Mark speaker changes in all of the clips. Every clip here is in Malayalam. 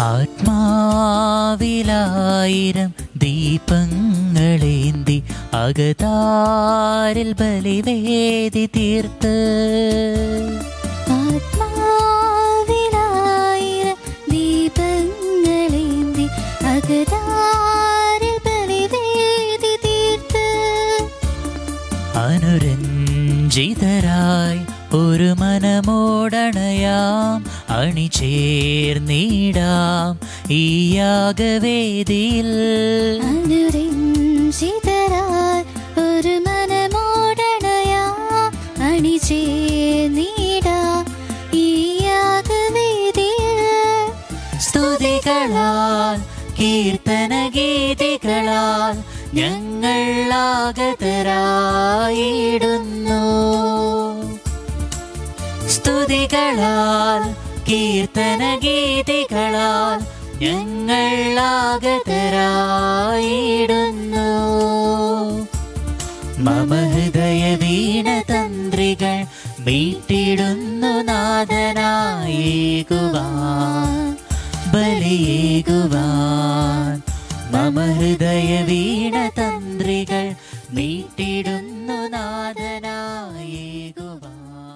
Speaker 1: ആത്മാവിലായിരം ദീപങ്ങളേന്തി അകതാരിൽ ബലിവേദി തീർത്ത്
Speaker 2: ആത്മാവിലായിരം ദീപങ്ങളേന്തി അകതാരിൽ ബലിവേദി തീർത്ത്
Speaker 1: അനുരഞ്ജിതരായി ഒരു മനമോടണയാം അണിചേർന്നിടാം ഈ യാഗവേദിയിൽ
Speaker 2: അനുരഞ്ജിതരായി ഒരു മനമോടണയാ അണിചേർന്നിടാം ഈ യാഗവേദിയിൽ
Speaker 1: സ്തുതികളാൽ കീർത്തന ഗീതികളാൽ ഞങ്ങൾ ആഗതരായിടുന്നു സ്തുതികളാൽ കീർത്തന ഗീതികളാൽ ഞങ്ങൾ ആഗതരായിടുന്നു മമ ഹൃദയ വീണതന്ത്രികൾ മീട്ടിടുന്നു നാഥനായേകുവാൻ ബലിയേകുവാൻ മമ ഹൃദയ വീണതന്ത്രികൾ മീട്ടിടുന്നു നാഥനായേകുവാൻ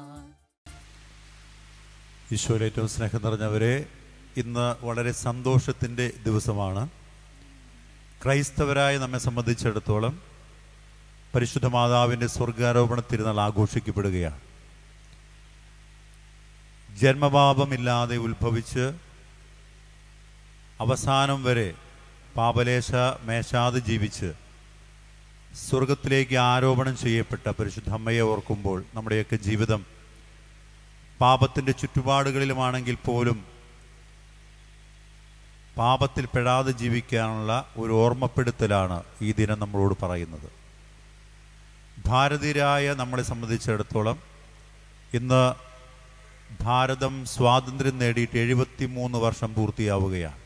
Speaker 3: ഈശോയിൽ ഏറ്റവും സ്നേഹം നിറഞ്ഞവരെ ഇന്ന് വളരെ സന്തോഷത്തിൻ്റെ ദിവസമാണ് ക്രൈസ്തവരായ നമ്മെ സംബന്ധിച്ചിടത്തോളം പരിശുദ്ധ മാതാവിൻ്റെ സ്വർഗാരോപണ തിരുനാൾ ആഘോഷിക്കപ്പെടുകയാണ് ജന്മപാപമില്ലാതെ ഉത്ഭവിച്ച് അവസാനം വരെ പാപലേശ മേശാതെ ജീവിച്ച് സ്വർഗത്തിലേക്ക് ആരോപണം ചെയ്യപ്പെട്ട പരിശുദ്ധ അമ്മയെ ഓർക്കുമ്പോൾ നമ്മുടെയൊക്കെ ജീവിതം പാപത്തിൻ്റെ ചുറ്റുപാടുകളിലുമാണെങ്കിൽ പോലും പാപത്തിൽ പെടാതെ ജീവിക്കാനുള്ള ഒരു ഓർമ്മപ്പെടുത്തലാണ് ഈ ദിനം നമ്മളോട് പറയുന്നത് ഭാരതീയരായ നമ്മളെ സംബന്ധിച്ചിടത്തോളം ഇന്ന് ഭാരതം സ്വാതന്ത്ര്യം നേടിയിട്ട് എഴുപത്തി മൂന്ന് വർഷം പൂർത്തിയാവുകയാണ്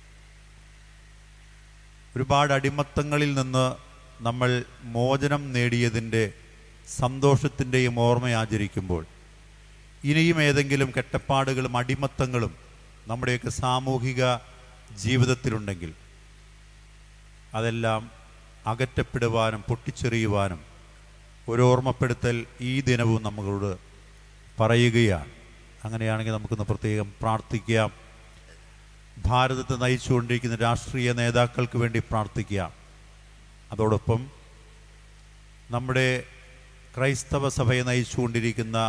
Speaker 3: ഒരുപാട് അടിമത്തങ്ങളിൽ നിന്ന് നമ്മൾ മോചനം നേടിയതിൻ്റെ സന്തോഷത്തിൻ്റെയും ഓർമ്മ ആചരിക്കുമ്പോൾ ഇനിയും ഏതെങ്കിലും കെട്ടപ്പാടുകളും അടിമത്തങ്ങളും നമ്മുടെയൊക്കെ സാമൂഹിക ജീവിതത്തിലുണ്ടെങ്കിൽ അതെല്ലാം അകറ്റപ്പെടുവാനും പൊട്ടിച്ചെറിയുവാനും ഒരു ഓർമ്മപ്പെടുത്തൽ ഈ ദിനവും നമ്മളോട് പറയുകയാണ് അങ്ങനെയാണെങ്കിൽ നമുക്കൊന്ന് പ്രത്യേകം പ്രാർത്ഥിക്കാം ഭാരതത്തെ നയിച്ചുകൊണ്ടിരിക്കുന്ന രാഷ്ട്രീയ നേതാക്കൾക്ക് വേണ്ടി പ്രാർത്ഥിക്കാം അതോടൊപ്പം നമ്മുടെ ക്രൈസ്തവ സഭയെ നയിച്ചുകൊണ്ടിരിക്കുന്ന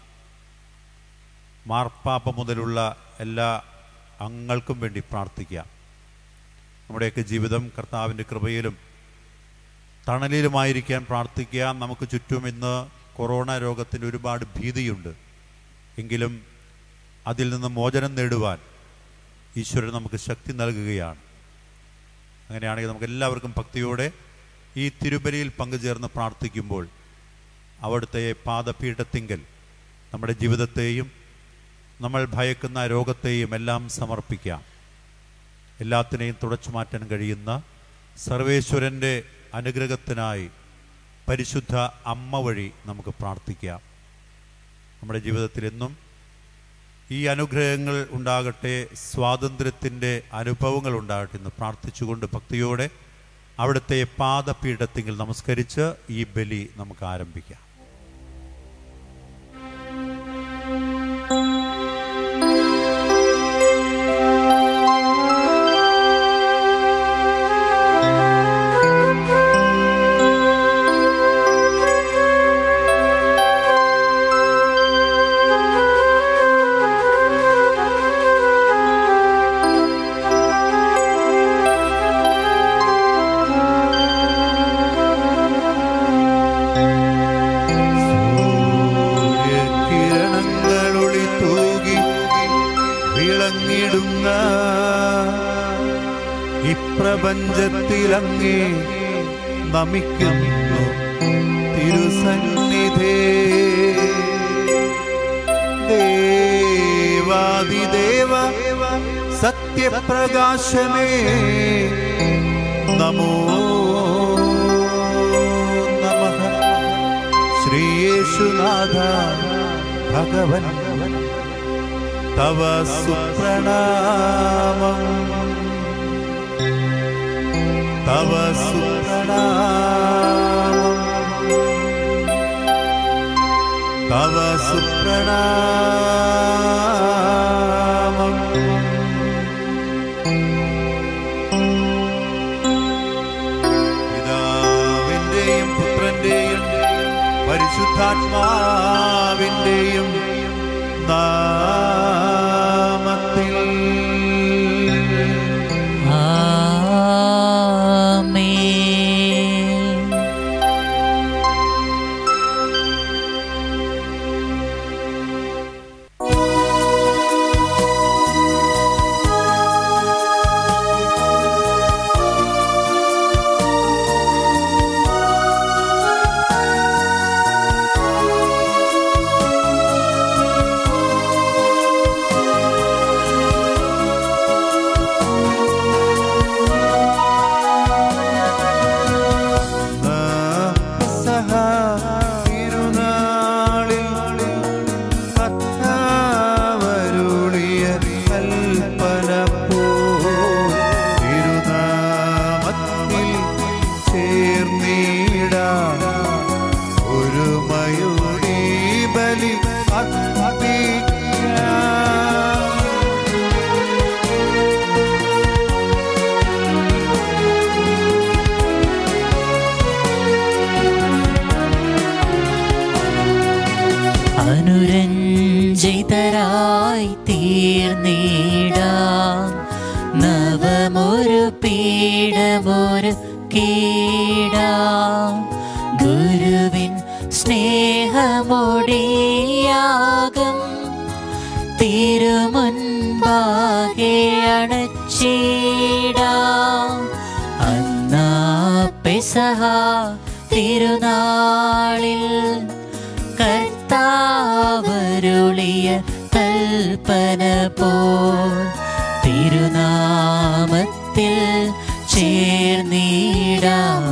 Speaker 3: മാർപ്പാപ്പ മുതലുള്ള എല്ലാ അംഗങ്ങൾക്കും വേണ്ടി പ്രാർത്ഥിക്കാം നമ്മുടെയൊക്കെ ജീവിതം കർത്താവിൻ്റെ കൃപയിലും തണലിലുമായിരിക്കാൻ പ്രാർത്ഥിക്കാം നമുക്ക് ചുറ്റും ഇന്ന് കൊറോണ രോഗത്തിൻ്റെ ഒരുപാട് ഭീതിയുണ്ട് എങ്കിലും അതിൽ നിന്ന് മോചനം നേടുവാൻ ഈശ്വരൻ നമുക്ക് ശക്തി നൽകുകയാണ് അങ്ങനെയാണെങ്കിൽ നമുക്ക് എല്ലാവർക്കും ഭക്തിയോടെ ഈ തിരുബലിയിൽ പങ്കുചേർന്ന് പ്രാർത്ഥിക്കുമ്പോൾ അവിടുത്തെ പാദപീഠത്തിങ്കൽ നമ്മുടെ ജീവിതത്തെയും നമ്മൾ ഭയക്കുന്ന രോഗത്തെയും എല്ലാം സമർപ്പിക്കാം എല്ലാത്തിനെയും തുടച്ചു മാറ്റാൻ കഴിയുന്ന സർവേശ്വരൻ്റെ അനുഗ്രഹത്തിനായി പരിശുദ്ധ അമ്മ വഴി നമുക്ക് പ്രാർത്ഥിക്കാം നമ്മുടെ ജീവിതത്തിൽ എന്നും ഈ അനുഗ്രഹങ്ങൾ ഉണ്ടാകട്ടെ സ്വാതന്ത്ര്യത്തിൻ്റെ അനുഭവങ്ങൾ ഉണ്ടാകട്ടെ എന്ന് പ്രാർത്ഥിച്ചുകൊണ്ട് ഭക്തിയോടെ അവിടുത്തെ പാദപീഠത്തിൽ നമസ്കരിച്ച് ഈ ബലി നമുക്ക് ആരംഭിക്കാം സൂര്യകിരണങ്ങളൊളി തൂകി വിളങ്ങിടുന്ന ഇപ്രപഞ്ചത്തിലങ്ങേ നമിക്കുന്നു തിരുസന്നിധേ ദേവാദിദേവ സത്യപ്രകാശമേ നമോ നമഃ ശ്രീയേശുനാഥ ഭഗവൻ തവ സുപ്രണാമം തവ സുപ്രണാമം തവ സുപ്രണാമം പിതാവിന്റെയും പുത്രന്റെയും പരിശുദ്ധാത്മാവിന്റെയും നാമത്തിൽ
Speaker 1: ആമേൻ
Speaker 3: സഹ തിരുനാളിൽ കർത്താവരുളിയ കൽപ്പന പോ തിരുനാമത്തിൽ ചേർന്നിടാം ഒരു മയൂരി ബലി അർപ്പിക്കാം
Speaker 1: അനുരഞ്ജിതരായി തീർന്നിടാം നവമൊരു പീഠമൊരു കീടാം ഗുരുവിൻ സ്നേഹമൊടിയാകം തിരുമുൻപാകെ അണച്ചിടാം അന്നാ പെസഹ തിരുനാളിൽ കർത്താവരുളിയ കൽപ്പന പോൽ തിരുനാമത്തിൽ ചേർന്നിടാം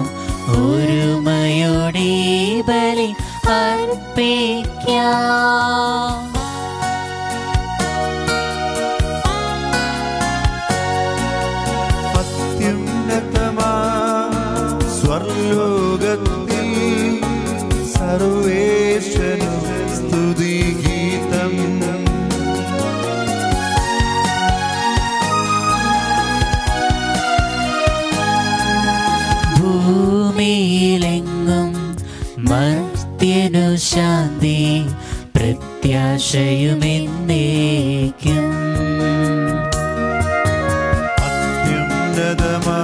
Speaker 1: ഒരുമയോടെ ബലി അർപ്പിക്കാം
Speaker 3: അത്യുന്നതമാ സ്വർലോകത്തിൽ സർവേശനു സ്തുതിഗീതം
Speaker 1: ഭൂമിയിലെങ്ങും മർത്യനു ശാന്തി പ്രത്യാശയുമെന്നേക്കും
Speaker 3: അത്യുന്നതമാ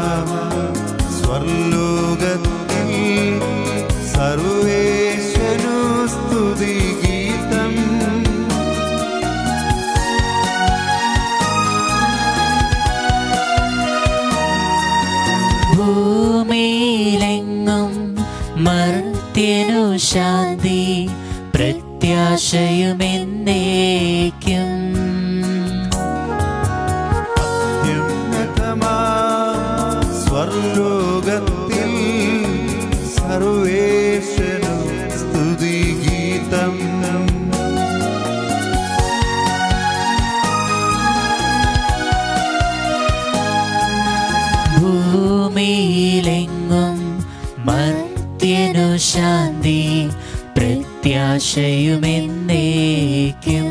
Speaker 3: സ്വർലോകത്തിൽ സർവേശനു സ്തുതിഗീതം
Speaker 1: ഭൂമിയിലെങ്ങും മർത്യനു ശാന്തി പ്രത്യാശയുമെന്നേക്കും
Speaker 3: അത്യുന്നതമാ സ്വർലോകത്തിൽ സർവേശനു സ്തുതിഗീതം
Speaker 1: ഭൂമിയിലെങ്ങും മർത്യനു ശാന്തി പ്രത്യാശയുമെന്നേക്കും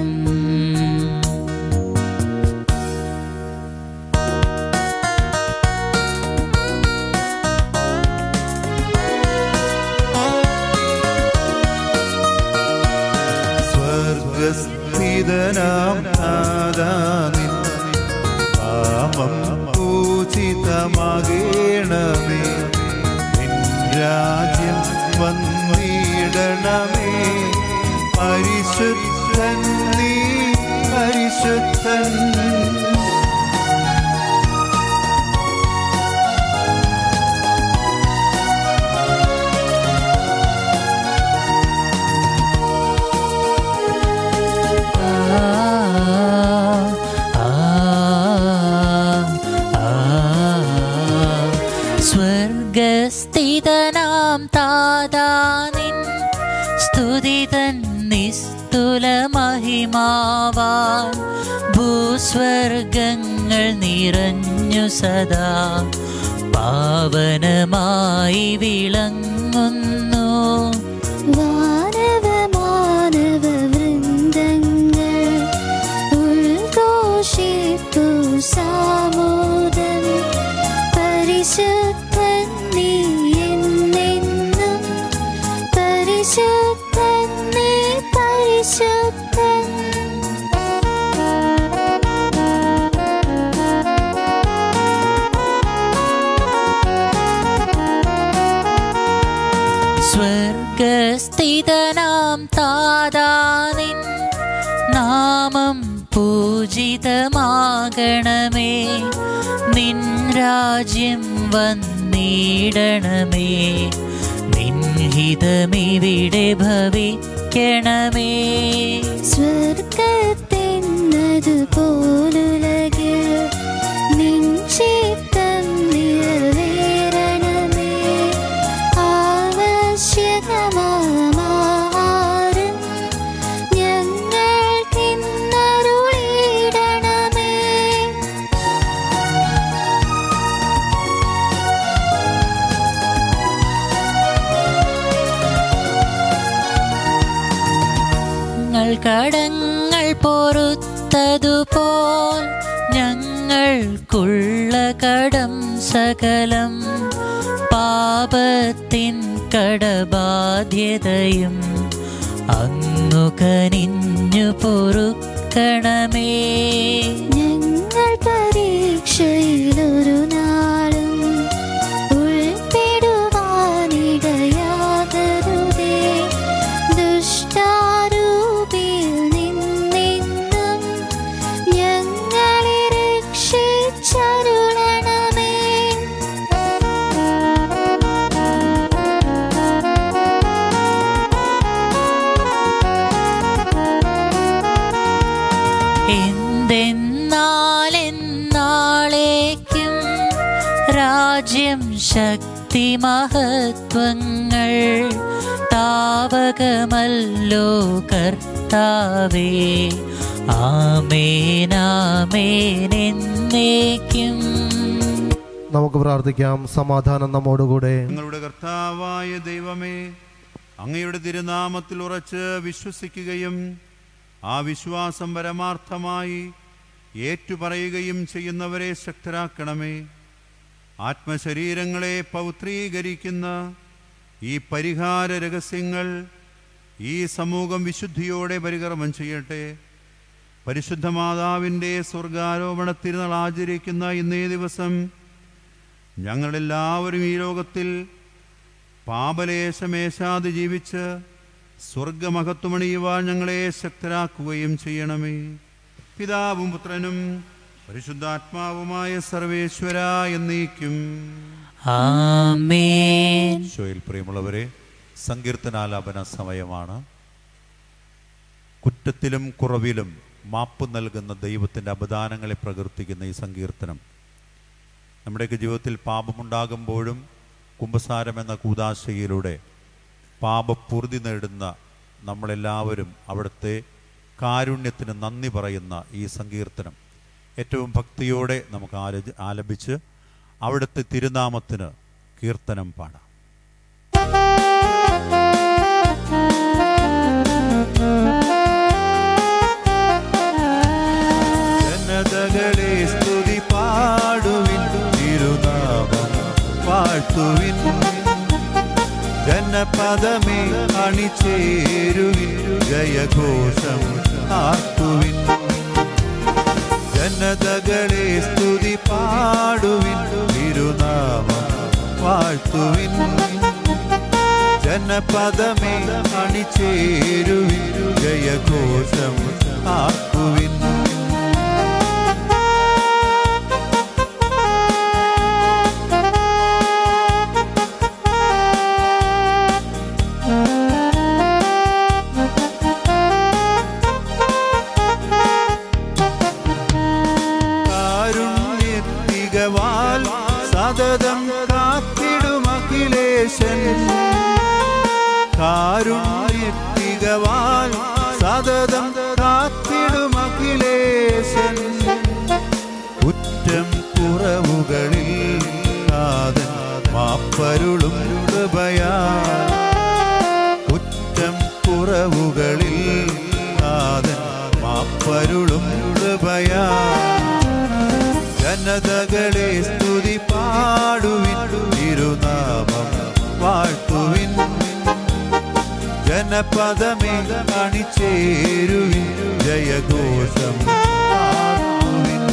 Speaker 3: സ്വർഗസ്ഥിതനാം നാദാനിൻ നാമം പൂജിതമാകേണമേ നിൻ രാജ്യം വന്നിടണമേ പരിശുദ്ധൻ നീ പരിശുദ്ധൻ
Speaker 1: താതാനിൻ സ്തുതിതൻ നിസ്തുല മഹിമകളാൽ മഹിമാവാൻ ഭൂസ്വർഗങ്ങൾ നിറഞ്ഞു സദാ പാവനമായി വിളങ്ങുന്നു
Speaker 2: വാനവ മാനവ വൃന്ദങ്ങൾ ഉൾഘോഷിപ്പു സാമോദം പരിശുദ്ധൻ നീ എന്നെന്നും പരിശുദ്ധൻ നീ പരിശുദ്ധൻ
Speaker 1: സ്വർഗസ്ഥിതനാം താതാനിൻ നാമം പൂജിതമാകണമേ നിൻ രാജ്യം വന്നിടണമേ നിൻഹിതമിവിടെ ഭവിക്കണമേ
Speaker 2: സ്വർഗത്തെന്നതു പോലുലകിൽ നിൻ ചിത്തം നിറവേറണമേ ആവശ്യകമാഹാരം ഞങ്ങൾക്കിന്നരുളിയിടണമേ
Speaker 1: ഞങ്ങൾ കടങ്ങൾ പൊറുത്തതുപോൽ ഞങ്ങൾക്കുള്ള കടം സകലം പാപത്തിൻ കടബാധ്യതയും അങ്ങു കനിഞ്ഞു പൊറുക്കണമേ
Speaker 2: ഞങ്ങൾ പരീക്ഷയിലൊരു നാളും ഉൾപ്പെടുവാനിടയാകരുതേ ദുഷ്ടാരൂപിയിൽ നിന്നെന്നും ഞങ്ങളെ രക്ഷിച്ചരുളണമേ
Speaker 1: എന്തെന്നാലെന്നാളേക്കും രാജ്യം ശക്തി മഹത്വങ്ങൾ താവകമല്ലോ കർത്താവേ ആമേനാമേനെന്നേക്കും
Speaker 4: നമുക്ക് പ്രാർത്ഥിക്കാം സമാധാനം നമ്മോടുകൂടെ
Speaker 3: ഞങ്ങളുടെ കർത്താവായ ദൈവമേ അങ്ങയുടെ തിരുനാമത്തിൽ ഉറച്ച് വിശ്വസിക്കുകയും ആ വിശ്വാസം പരമാർത്ഥമായി ഏറ്റുപറയുകയും ചെയ്യുന്നവരെ ശക്തരാക്കണമേ ആത്മശരീരങ്ങളെ പൗത്രീകരിക്കുന്ന ഈ പരിഹാര രഹസ്യങ്ങൾ ഈ സമൂഹം വിശുദ്ധിയോടെ പരികർമ്മം ചെയ്യട്ടെ പരിശുദ്ധ മാതാവിൻ്റെ സ്വർഗാരോപണ തിരുനാൾ ആചരിക്കുന്ന ഇന്നേ ദിവസം ഞങ്ങളെല്ലാവരും ഈ ലോകത്തിൽ പാപലേശമേശാതെ ജീവിച്ച് സ്വർഗമഹത്വമണിയുവാൻ ഞങ്ങളെ ശക്തരാക്കുകയും ചെയ്യണമേ പിതാവും പുത്രനും പരിശുദ്ധാത്മാവുമായ സർവേശ്വര എന്നേക്കും
Speaker 1: ആമേൻ
Speaker 3: ഈശോയിൽ പ്രിയമുള്ളവരെ സങ്കീർത്തനാലാപന സമയമാണ് കുറ്റത്തിലും കുറവിലും മാപ്പ് നൽകുന്ന ദൈവത്തിൻ്റെ അപദാനങ്ങളെ പ്രകീർത്തിക്കുന്ന ഈ സങ്കീർത്തനം നമ്മുടെയൊക്കെ ജീവിതത്തിൽ പാപമുണ്ടാകുമ്പോഴും കുംഭസാരം എന്ന കൂതാശയിലൂടെ പാപപൂർതി നേടുന്ന നമ്മളെല്ലാവരും അവിടുത്തെ കാരുണ്യത്തിന് നന്ദി പറയുന്ന ഈ സങ്കീർത്തനം ഏറ്റവും ഭക്തിയോടെ നമുക്ക് ആല ആലപിച്ച് അവിടുത്തെ തിരുനാമത്തിന് കീർത്തനം പാടാം ജനതകളെ സ്തുതി പാടുവിൻ തിരുനാമം വാഴ്ത്തുവിൻ ജനപദമേ അണിചേരുവിൻ ജയഘോഷം ആക്കുവിൻ ജനതകളെ സ്തുതി പാടുവിൻ തിരുനാമം വാഴ്ത്തുവിൻ ജനപദമേ അണിചേരുവിൻ ജയഘോഷം ആക്കുവിൻ കാരുണ്യത്തികവാൽ സതതം കാത്തിടും അഖിലേശൻ കാരുണ്യത്തികവാൽ സതതം കാത്തിടും കുറ്റം കുറവുകളിൽ നാഥൻ മാപ്പരുളും കൃപയാ കുറ്റം കുറവുകളിൽ നാഥൻ മാപ്പരുളും കൃപയാ ജനതകളെ സ്തുതി പാടുവിൻ തിരുനാമം വാഴ്ത്തുവിൻ ജനപദമേ അണിചേരുവിൻ ജയഘോഷം പാടുവിൻ.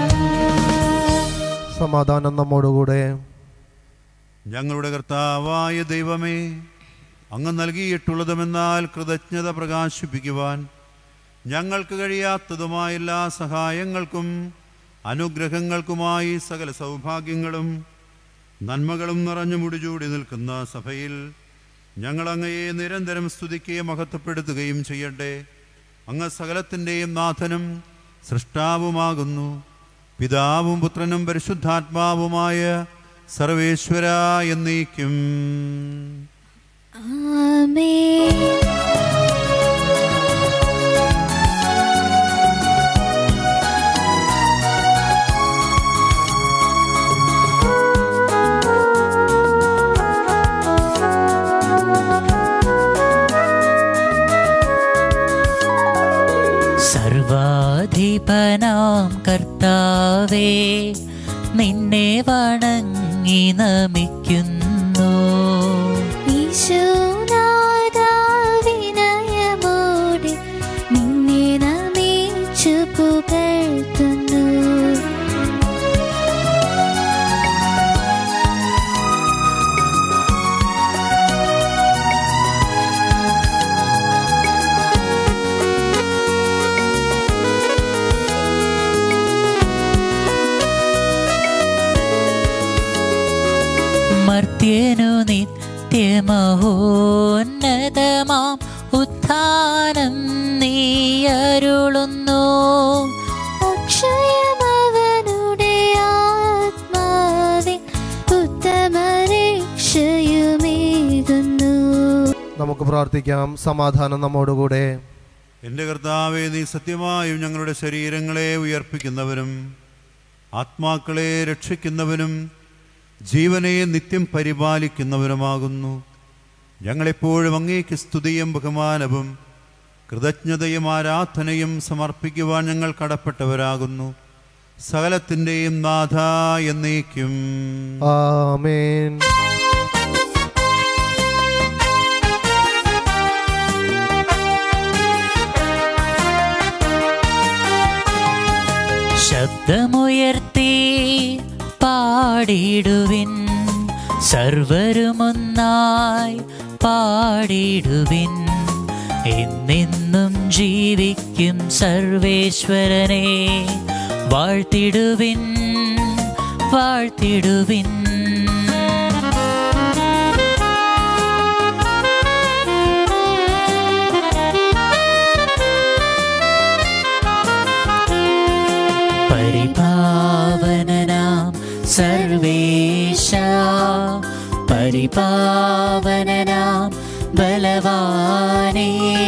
Speaker 4: സമാധാനം നമ്മോടുകൂടെ
Speaker 3: ഞങ്ങളുടെ കർത്താവായ ദൈവമേ അങ്ങ് നൽകിയിട്ടുള്ളതുമെന്നാൽ കൃതജ്ഞത പ്രകാശിപ്പിക്കുവാൻ ഞങ്ങൾക്ക് കഴിയാത്തതുമായ എല്ലാ സഹായങ്ങൾക്കും അനുഗ്രഹങ്ങൾക്കുമായി സകല സൗഭാഗ്യങ്ങളും നന്മകളും നിറഞ്ഞു മുടിചൂടി നിൽക്കുന്ന സഭയിൽ ഞങ്ങൾ അങ്ങയെ നിരന്തരം സ്തുതിക്കുകയും മഹത്വപ്പെടുത്തുകയും ചെയ്യട്ടെ അങ്ങ് സകലത്തിൻ്റെയും നാഥനും സൃഷ്ടാവുമാകുന്നു പിതാവും പുത്രനും പരിശുദ്ധാത്മാവുമായ സർവേശ്വര എന്നേക്കും
Speaker 2: ആമേൻ
Speaker 1: സർവാധിപനാം കർത്താവേ നിന്നെ വണങ്ങി നമിക്കുന്നു
Speaker 2: ഈശോനാഥാ വിനയമോടെ നിന്നെ നമിച്ചു പുകഴ്ത്തുന്നു
Speaker 1: മർത്യനു നിത്യമഹോന്നതമാം ഉത്ഥാനം നീയരുളുന്നു
Speaker 2: അക്ഷയമവനുടെ ആത്മാവിൻ ഉത്തമരക്ഷയുമേകുന്നു
Speaker 4: നമുക്ക് പ്രാർത്ഥിക്കാം സമാധാനം നമ്മോടുകൂടെ
Speaker 3: എൻ്റെ കർത്താവെ നീ സത്യമായും ഞങ്ങളുടെ ശരീരങ്ങളെ ഉയർപ്പിക്കുന്നവനും ആത്മാക്കളെ രക്ഷിക്കുന്നവനും ജീവനെ നിത്യം പരിപാലിക്കുന്നവനുമാകുന്നു ഞങ്ങളെപ്പോഴും അങ്ങേക്ക് സ്തുതിയും ബഹുമാനവും കൃതജ്ഞതയും ആരാധനയും സമർപ്പിക്കുവാൻ ഞങ്ങൾ കടപ്പെട്ടവരാകുന്നു സകലത്തിൻ്റെയും നാഥ എന്നേക്കും
Speaker 4: ആമേൻ
Speaker 1: ശബ്ദമുയർത്തി പാടിടുവിൻ സർവരുമൊന്നായി പാടിടുവിൻ എന്നെന്നും ജീവിക്കും സർവേശ്വരനെ വാഴ്ത്തിടുവിൻ വാഴ്ത്തിടുവിൻ പരിപാവനനാം സർവേശ പരിപാവനനാം ബലവാനേ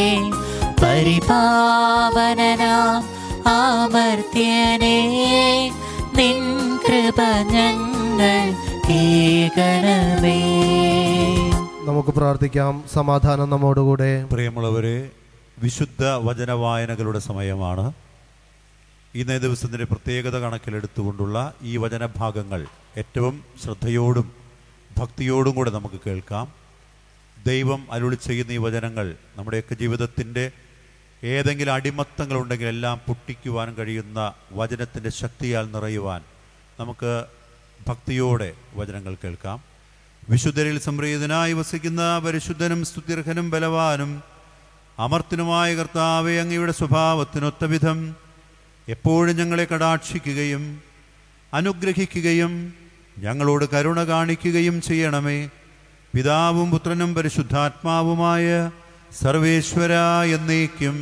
Speaker 1: പരിപാവനനാം ആമർത്യനേ നിൻ കൃപ ഞങ്ങൾ കേൾക്കണമേ
Speaker 4: നമുക്ക് പ്രാർത്ഥിക്കാം സമാധാനം നമ്മോടുകൂടെ
Speaker 3: പ്രിയമുള്ളവരെ വിശുദ്ധ വചന വായനകളുടെ സമയമാണ് ഇന്നേ ദിവസത്തിൻ്റെ പ്രത്യേകത കണക്കിലെടുത്തുകൊണ്ടുള്ള ഈ വചനഭാഗങ്ങൾ ഏറ്റവും ശ്രദ്ധയോടും ഭക്തിയോടും കൂടെ നമുക്ക് കേൾക്കാം ദൈവം അരുളി ചെയ്യുന്ന ഈ വചനങ്ങൾ നമ്മുടെയൊക്കെ ജീവിതത്തിൻ്റെ ഏതെങ്കിലും അടിമത്തങ്ങളുണ്ടെങ്കിൽ എല്ലാം പൊട്ടിക്കുവാൻ കഴിയുന്ന വചനത്തിൻ്റെ ശക്തിയാൽ നിറയുവാൻ നമുക്ക് ഭക്തിയോടെ വചനങ്ങൾ കേൾക്കാം വിശുദ്ധരിൽ സംപ്രീതനായി വസിക്കുന്ന പരിശുദ്ധനും സ്തുത്യർഹനും ബലവാനും അമർത്തിനുമായ കർത്താവെ അങ്ങയുടെ സ്വഭാവത്തിനൊത്ത വിധം എപ്പോഴും ഞങ്ങളെ കടാക്ഷിക്കുകയും അനുഗ്രഹിക്കുകയും ഞങ്ങളോട് കരുണ കാണിക്കുകയും ചെയ്യണമേ പിതാവും പുത്രനും പരിശുദ്ധാത്മാവുമായ സർവേശ്വര എന്നേക്കും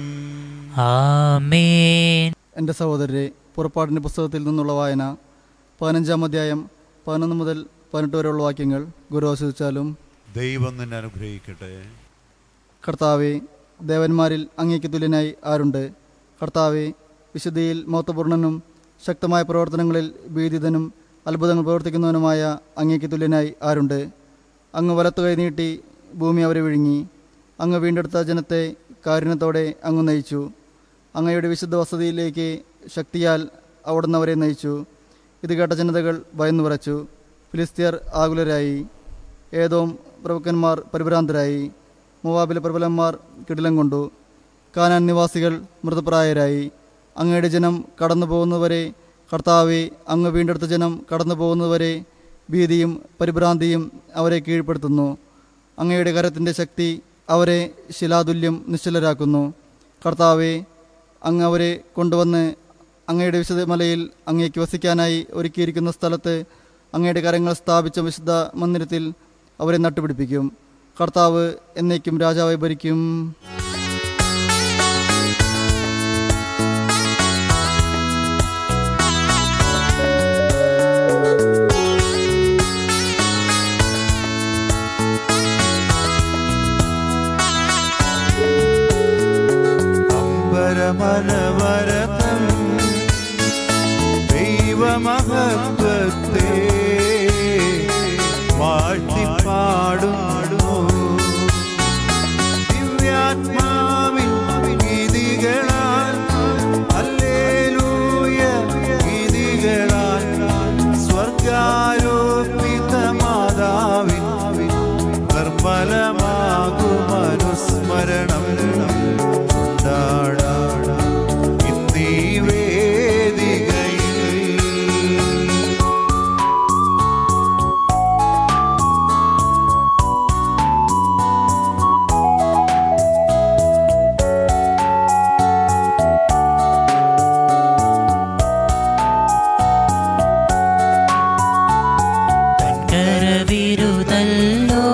Speaker 1: ആമേൻ
Speaker 5: എൻ്റെ സഹോദരരെ പുറപ്പാടിൻ്റെ പുസ്തകത്തിൽ നിന്നുള്ള വായന പതിനഞ്ചാം അധ്യായം പതിനൊന്ന് മുതൽ പതിനെട്ട് വരെയുള്ള വാക്യങ്ങൾ ഗുരു ആസ്വദിച്ചാലും
Speaker 3: ദൈവം നിന്നെ അനുഗ്രഹിക്കട്ടെ
Speaker 5: കർത്താവെ ദേവന്മാരിൽ അങ്ങേക്ക് തുല്യനായി ആരുണ്ട് കർത്താവെ വിശുദ്ധിയിൽ മഹത്വപൂർണനും ശക്തമായ പ്രവർത്തനങ്ങളിൽ ഭീതിതനും അത്ഭുതങ്ങൾ പ്രവർത്തിക്കുന്നവനുമായ അങ്ങേക്ക് തുല്യനായി ആരുണ്ട് അങ്ങ് വലത്തു കൈ നീട്ടി ഭൂമി അവരെ വിഴുങ്ങി അങ്ങ് വീണ്ടെടുത്ത ജനത്തെ കാരുണ്യത്തോടെ അങ്ങ് നയിച്ചു അങ്ങയുടെ വിശുദ്ധ വസതിയിലേക്ക് ശക്തിയാൽ അവിടുന്ന് അവരെ നയിച്ചു ഇത് കേട്ട ജനതകൾ ഭയന്നു വിറച്ചു ഫിലിസ്തീയർ ആകുലരായി ഏതോം പ്രഭുക്കന്മാർ പരിഭ്രാന്തരായി മൂവാബിലെ പ്രബലന്മാർ കിടിലം കൊണ്ടു കാനാൻ നിവാസികൾ മൃതപ്രായരായി അങ്ങയുടെ ജനം കടന്നു പോകുന്നവരെ കർത്താവെ അങ്ങ് വീണ്ടെടുത്ത ജനം കടന്നു പോകുന്നവരെ ഭീതിയും പരിഭ്രാന്തിയും അവരെ കീഴ്പ്പെടുത്തുന്നു അങ്ങയുടെ കരത്തിൻ്റെ ശക്തി അവരെ ശിലാതുല്യം നിശ്ചലരാക്കുന്നു കർത്താവെ അങ്ങ് അവരെ കൊണ്ടുവന്ന് അങ്ങയുടെ വിശുദ്ധ മലയിൽ അങ്ങേക്ക് വസിക്കാനായി ഒരുക്കിയിരിക്കുന്ന സ്ഥലത്ത് അങ്ങയുടെ കരങ്ങൾ സ്ഥാപിച്ച വിശുദ്ധ മന്ദിരത്തിൽ അവരെ നട്ടുപിടിപ്പിക്കും കർത്താവ് എന്നേക്കും രാജാവായി ഭരിക്കും
Speaker 3: അമ്പരമനവരതം ദൈവമഹത്വത്തെ വാഴ്ത്തിപ്പാടുന്നു ദിവ്യാത്മാവിൻ ഗീതികളാൽ ഹല്ലേലൂയ ഗീതികളാൽ സ്വർഗാരോപിത മാതാവിൻ നിർമ്മലമാകുമനുസ്മരണം കൊണ്ടാടാട ഇന്നീ വേദികയിൽ
Speaker 1: കരവിരുതല്ലോ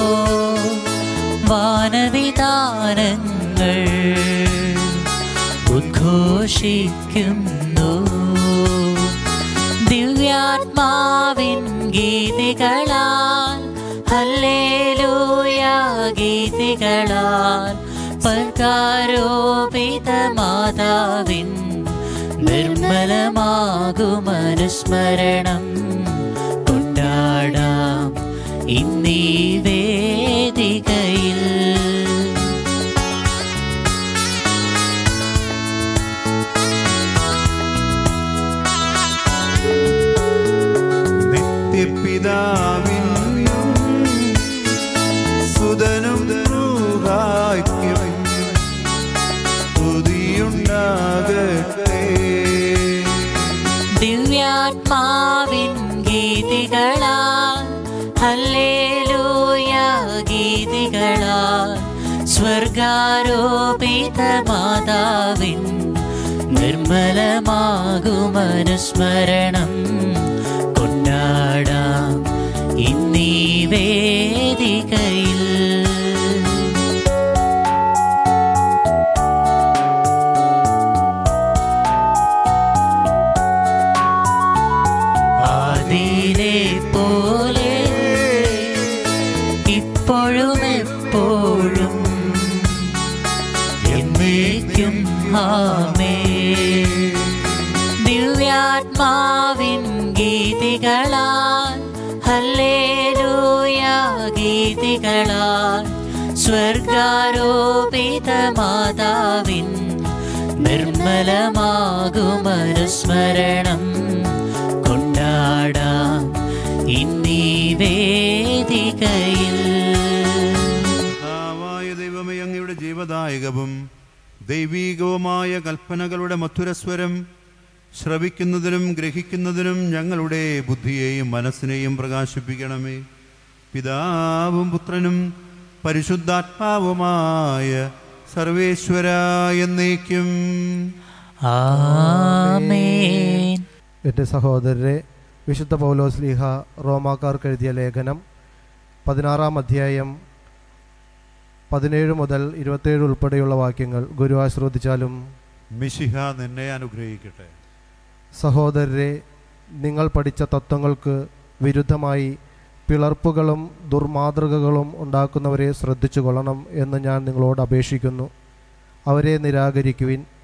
Speaker 1: വാനവിധാനങ്ങൾ ഉദ്ഘോഷിക്കുന്നു ദിവ്യാത്മാവിൻ ഗീതികളാൽ ഹല്ലേലൂയ ഗീതികളാൽ പർക്കാരോപിത മാതാവിൻ നിർമ്മലമാകുമനുസ്മരണം കൊണ്ടാടാം ഇന്നീ വേദികയിൽ
Speaker 3: നിത്യപിതാവിൻ സുതനും ദ്രൂഹായ്ക്കും സ്തുതിയുണ്ടാകട്ടെ
Speaker 1: ദിവ്യാത്മാവിൻ ഗീതികളാൽ ഹല്ലേലൂയ ഗീതികളാൽ സ്വർഗാരോപിത മാതാവിൻ നിർമ്മലമാകുമനുസ്മരണം കൊണ്ടാടാം ഇന്നീ വേദികയിൽ ആദിയിലെ പോലെ ഇപ്പോഴും എപ്പോഴും എന്നേക്കും ആമേ ദിവ്യാത്മാവിൻ ഗീതികളാൽ ഹല്ലേലൂയ ഗീതികളാൽ സ്വർഗാരോപിത മാതാവിൻ നിർമ്മലമാകുമനുസ്മരണം കൊണ്ടാടാം ഇന്നീ വേദികയിൽ
Speaker 3: കർത്താവായ ദൈവമേ അങ്ങയുടെ ജീവദായകവും ദൈവീകവുമായ കൽപ്പനകളുടെ മധുരസ്വരം ശ്രവിക്കുന്നതിനും ഗ്രഹിക്കുന്നതിനും ഞങ്ങളുടെ ബുദ്ധിയെയും മനസ്സിനെയും പ്രകാശിപ്പിക്കണമേ പിതാവും പുത്രനും പരിശുദ്ധാത്മാവുമായ സർവേശ്വര എന്നേക്കും
Speaker 1: ആമേൻ
Speaker 4: എൻ്റെ സഹോദരരെ വിശുദ്ധ പൗലോസ് ലീഹ റോമാക്കാർക്ക് എഴുതിയ ലേഖനം പതിനാറാം അധ്യായം പതിനേഴ് മുതൽ ഇരുപത്തേഴ് ഉൾപ്പെടെയുള്ള വാക്യങ്ങൾ ഗുരു ആശ്രവദിച്ചാലും
Speaker 3: മിശിഹ നിന്നെ അനുഗ്രഹിക്കട്ടെ
Speaker 4: സഹോദരരെ നിങ്ങൾ പഠിച്ച തത്വങ്ങൾക്ക് വിരുദ്ധമായി പിളർപ്പുകളും ദുർമാതൃകകളും ഉണ്ടാക്കുന്നവരെ ശ്രദ്ധിച്ചു കൊള്ളണം എന്ന് ഞാൻ നിങ്ങളോട് അപേക്ഷിക്കുന്നു അവരെ നിരാകരിക്കുവിൻ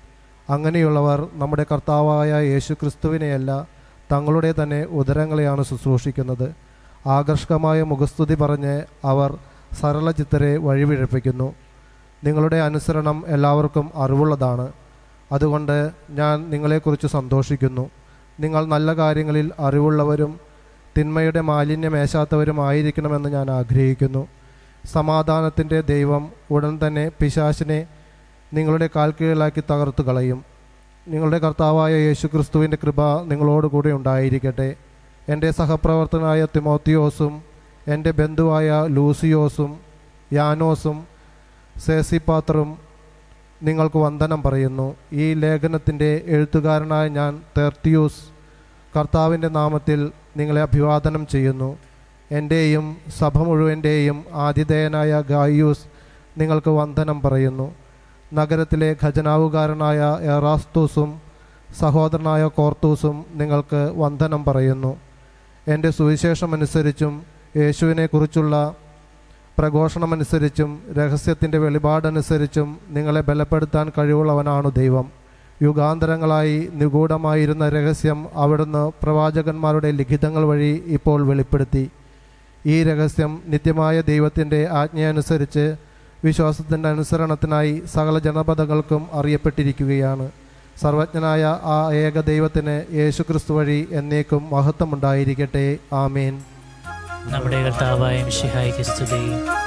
Speaker 4: അങ്ങനെയുള്ളവർ നമ്മുടെ കർത്താവായ യേശു ക്രിസ്തുവിനെയല്ല തങ്ങളുടെ തന്നെ ഉദരങ്ങളെയാണ് ശുശ്രൂഷിക്കുന്നത് ആകർഷകമായ മുഖസ്തുതി പറഞ്ഞ് അവർ സരളചിത്തരെ വഴിപിഴപ്പിക്കുന്നു നിങ്ങളുടെ അനുസരണം എല്ലാവർക്കും അറിവുള്ളതാണ് അതുകൊണ്ട് ഞാൻ നിങ്ങളെക്കുറിച്ച് സന്തോഷിക്കുന്നു നിങ്ങൾ നല്ല കാര്യങ്ങളിൽ അറിവുള്ളവരും തിന്മയുടെ മാലിന്യമേശാത്തവരുമായിരിക്കണമെന്ന് ഞാൻ ആഗ്രഹിക്കുന്നു സമാധാനത്തിൻ്റെ ദൈവം ഉടൻ തന്നെ പിശാശിനെ നിങ്ങളുടെ കാൽക്കീഴിലാക്കി തകർത്തു കളയും നിങ്ങളുടെ കർത്താവായ യേശു ക്രിസ്തുവിൻ്റെ കൃപ നിങ്ങളോടുകൂടി ഉണ്ടായിരിക്കട്ടെ എൻ്റെ സഹപ്രവർത്തകനായ തിമോത്തിയോസും എൻ്റെ ബന്ധുവായ ലൂസിയോസും യാനോസും സേസിപ്പാത്രും നിങ്ങൾക്ക് വന്ദനം പറയുന്നു ഈ ലേഖനത്തിൻ്റെ എഴുത്തുകാരനായ ഞാൻ തെർത്തിയൂസ് കർത്താവിൻ്റെ നാമത്തിൽ നിങ്ങളെ അഭിവാദനം ചെയ്യുന്നു എൻ്റെയും സഭ മുഴുവൻ്റെയും ആതിഥേയനായ ഗായൂസ് നിങ്ങൾക്ക് വന്ദനം പറയുന്നു നഗരത്തിലെ ഖജനാവുകാരനായ എറാസ്തൂസും സഹോദരനായ കോർത്തൂസും നിങ്ങൾക്ക് വന്ദനം പറയുന്നു എൻ്റെ സുവിശേഷമനുസരിച്ചും യേശുവിനെക്കുറിച്ചുള്ള പ്രഘോഷണമനുസരിച്ചും രഹസ്യത്തിൻ്റെ വെളിപാടനുസരിച്ചും നിങ്ങളെ ബലപ്പെടുത്താൻ കഴിവുള്ളവനാണ് ദൈവം യുഗാന്തരങ്ങളായി നിഗൂഢമായിരുന്ന രഹസ്യം അവിടുന്ന് പ്രവാചകന്മാരുടെ ലിഖിതങ്ങൾ വഴി ഇപ്പോൾ വെളിപ്പെടുത്തി ഈ രഹസ്യം നിത്യമായ ദൈവത്തിൻ്റെ ആജ്ഞയനുസരിച്ച് വിശ്വാസത്തിൻ്റെ അനുസരണത്തിനായി സകല ജനപദങ്ങൾക്കും അറിയപ്പെട്ടിരിക്കുകയാണ് സർവജ്ഞനായ ആ ഏക ദൈവത്തിന് യേശുക്രിസ്തു വഴി എന്നേക്കും മഹത്വമുണ്ടായിരിക്കട്ടെ ആമേൻ
Speaker 1: നമ്മുടെ കർത്താവായ മിശിഹായിക്ക് സ്തുതി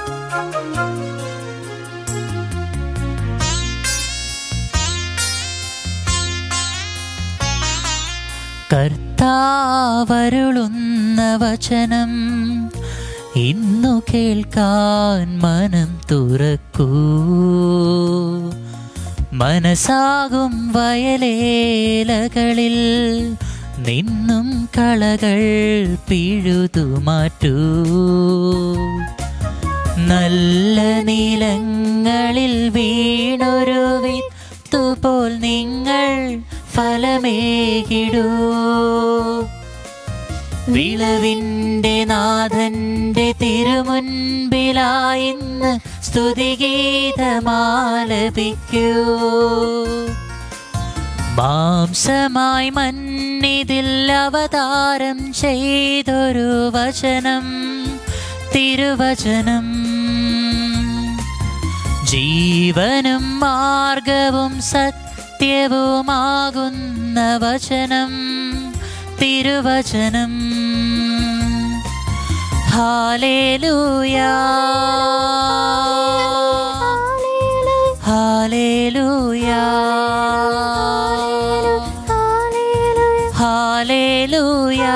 Speaker 1: കർത്താവരുളുന്ന വചനം ഇന്നു കേൾക്കാൻ മനം തുറക്കൂ മനസ്സാകും വയലേലകളിൽ നിന്നും കളകൾ പിഴുതു മാറ്റൂ നല്ല നീലങ്ങളിൽ വീണൊരു വിത്തുപോൽ നിങ്ങൾ ഫലമേകിടൂ വിളവിൻ്റെ നാഥന്റെ തിരുമുൻപിലായിന്ന് സ്തുതിഗീതമാലപിക്കൂ മാംസമായി മന്നിതിൽ അവതാരം ചെയ്തൊരു വചനം തിരുവചനം ജീവനും മാർഗവും സത്യവുമാകുന്ന വചനം തിരുവചനം ഹാലേലൂയാ ഹാലേലൂയാ ഹാലേലൂയാ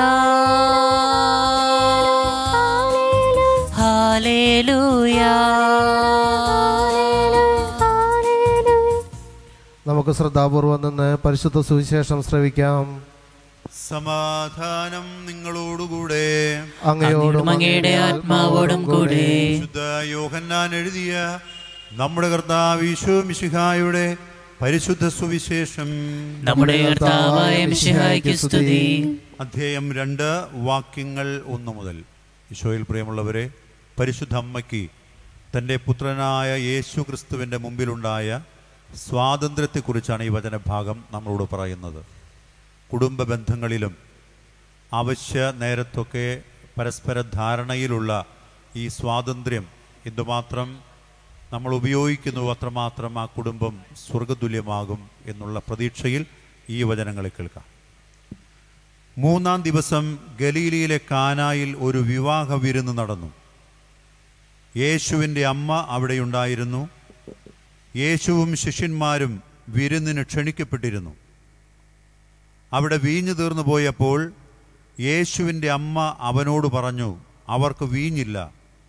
Speaker 1: ഹാലേലൂയാ
Speaker 4: നമുക്ക് ശ്രദ്ധാപൂർവം നിന്ന് പരിശുദ്ധ സുവിശേഷം ശ്രവിക്കാം
Speaker 3: സമാധാനം നിങ്ങളോടുകൂടെ
Speaker 4: അങ്ങയോടും
Speaker 1: അങ്ങയുടെ ആത്മാവോടും കൂടെ
Speaker 3: വിശുദ്ധ യോഹന്നാൻ എഴുതിയ നമ്മുടെ കർത്താവ് ഈശോ മിശിഹായുടെ പരിശുദ്ധ സുവിശേഷം
Speaker 1: നമ്മുടെ കർത്താവായ മിശിഹായിക്ക് സ്തുതി
Speaker 3: അധ്യായം രണ്ട് വാക്യങ്ങൾ ഒന്ന് മുതൽ ഈശോയിൽ പ്രിയമുള്ളവരെ പരിശുദ്ധ അമ്മയ്ക്ക് തൻ്റെ പുത്രനായ യേശു ക്രിസ്തുവിൻ്റെ മുമ്പിലുണ്ടായ സ്വാതന്ത്ര്യത്തെക്കുറിച്ചാണ് ഈ വചനഭാഗം നമ്മളോട് പറയുന്നത് കുടുംബ ബന്ധങ്ങളിലും അവശ്യ നേരത്തൊക്കെ പരസ്പര ധാരണയിലുള്ള ഈ സ്വാതന്ത്ര്യം എന്തുമാത്രം നമ്മൾ ഉപയോഗിക്കുന്നു അത്രമാത്രം ആ കുടുംബം സ്വർഗതുല്യമാകും എന്നുള്ള പ്രതീക്ഷയിൽ ഈ വചനങ്ങളെ കേൾക്കാം മൂന്നാം ദിവസം ഗലീലിയിലെ കാനായിൽ ഒരു വിവാഹ വിരുന്ന് നടന്നു യേശുവിൻ്റെ അമ്മ അവിടെയുണ്ടായിരുന്നു യേശുവും ശിഷ്യന്മാരും വിരുന്നിന് ക്ഷണിക്കപ്പെട്ടിരുന്നു അവിടെ വീഞ്ഞു തീർന്നു പോയപ്പോൾ യേശുവിൻ്റെ അമ്മ അവനോട് പറഞ്ഞു അവർക്ക് വീഞ്ഞില്ല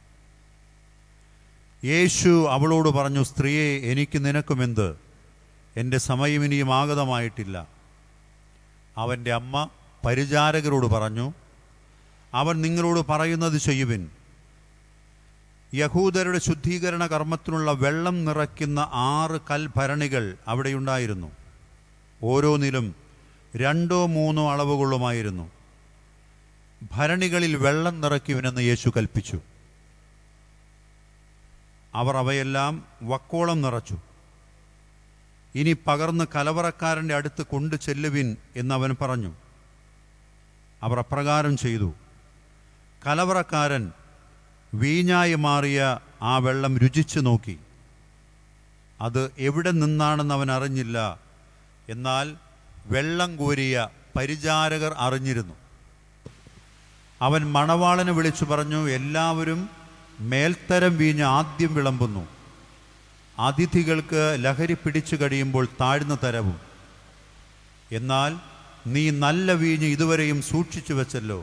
Speaker 3: യേശു അവളോട് പറഞ്ഞു സ്ത്രീയെ എനിക്ക് നിനക്കുമെന്ത് എൻ്റെ സമയം ഇനിയും ആഗതമായിട്ടില്ല അവൻ്റെ അമ്മ പരിചാരകരോട് പറഞ്ഞു അവൻ നിങ്ങളോട് പറയുന്നത് ചെയ്യുവിൻ യഹൂദരുടെ ശുദ്ധീകരണ കർമ്മത്തിനുള്ള വെള്ളം നിറയ്ക്കുന്ന ആറ് കൽഭരണികൾ അവിടെയുണ്ടായിരുന്നു ഓരോന്നിലും രണ്ടോ മൂന്നോ അളവുകളുമായിരുന്നു ഭരണികളിൽ വെള്ളം നിറയ്ക്കുവിനെന്ന് യേശു കൽപ്പിച്ചു അവർ അവയെല്ലാം വക്കോളം നിറച്ചു ഇനി പകർന്ന് കലവറക്കാരൻ്റെ അടുത്ത് കൊണ്ടു ചെല്ലുവിൻ എന്നവൻ പറഞ്ഞു അവർ അപ്രകാരം ചെയ്തു കലവറക്കാരൻ വീഞ്ഞായി മാറിയ ആ വെള്ളം രുചിച്ചു നോക്കി അത് എവിടെ നിന്നാണെന്ന് അവൻ അറിഞ്ഞില്ല എന്നാൽ വെള്ളം കോരിയ പരിചാരകർ അറിഞ്ഞിരുന്നു അവൻ മണവാളനെ വിളിച്ചു പറഞ്ഞു എല്ലാവരും മേൽത്തരം വീഞ്ഞ് ആദ്യം വിളമ്പുന്നു അതിഥികൾക്ക് ലഹരി പിടിച്ചു കഴിയുമ്പോൾ താഴ്ന്ന തരവും എന്നാൽ നീ നല്ല വീഞ്ഞ് ഇതുവരെയും സൂക്ഷിച്ചു വെച്ചല്ലോ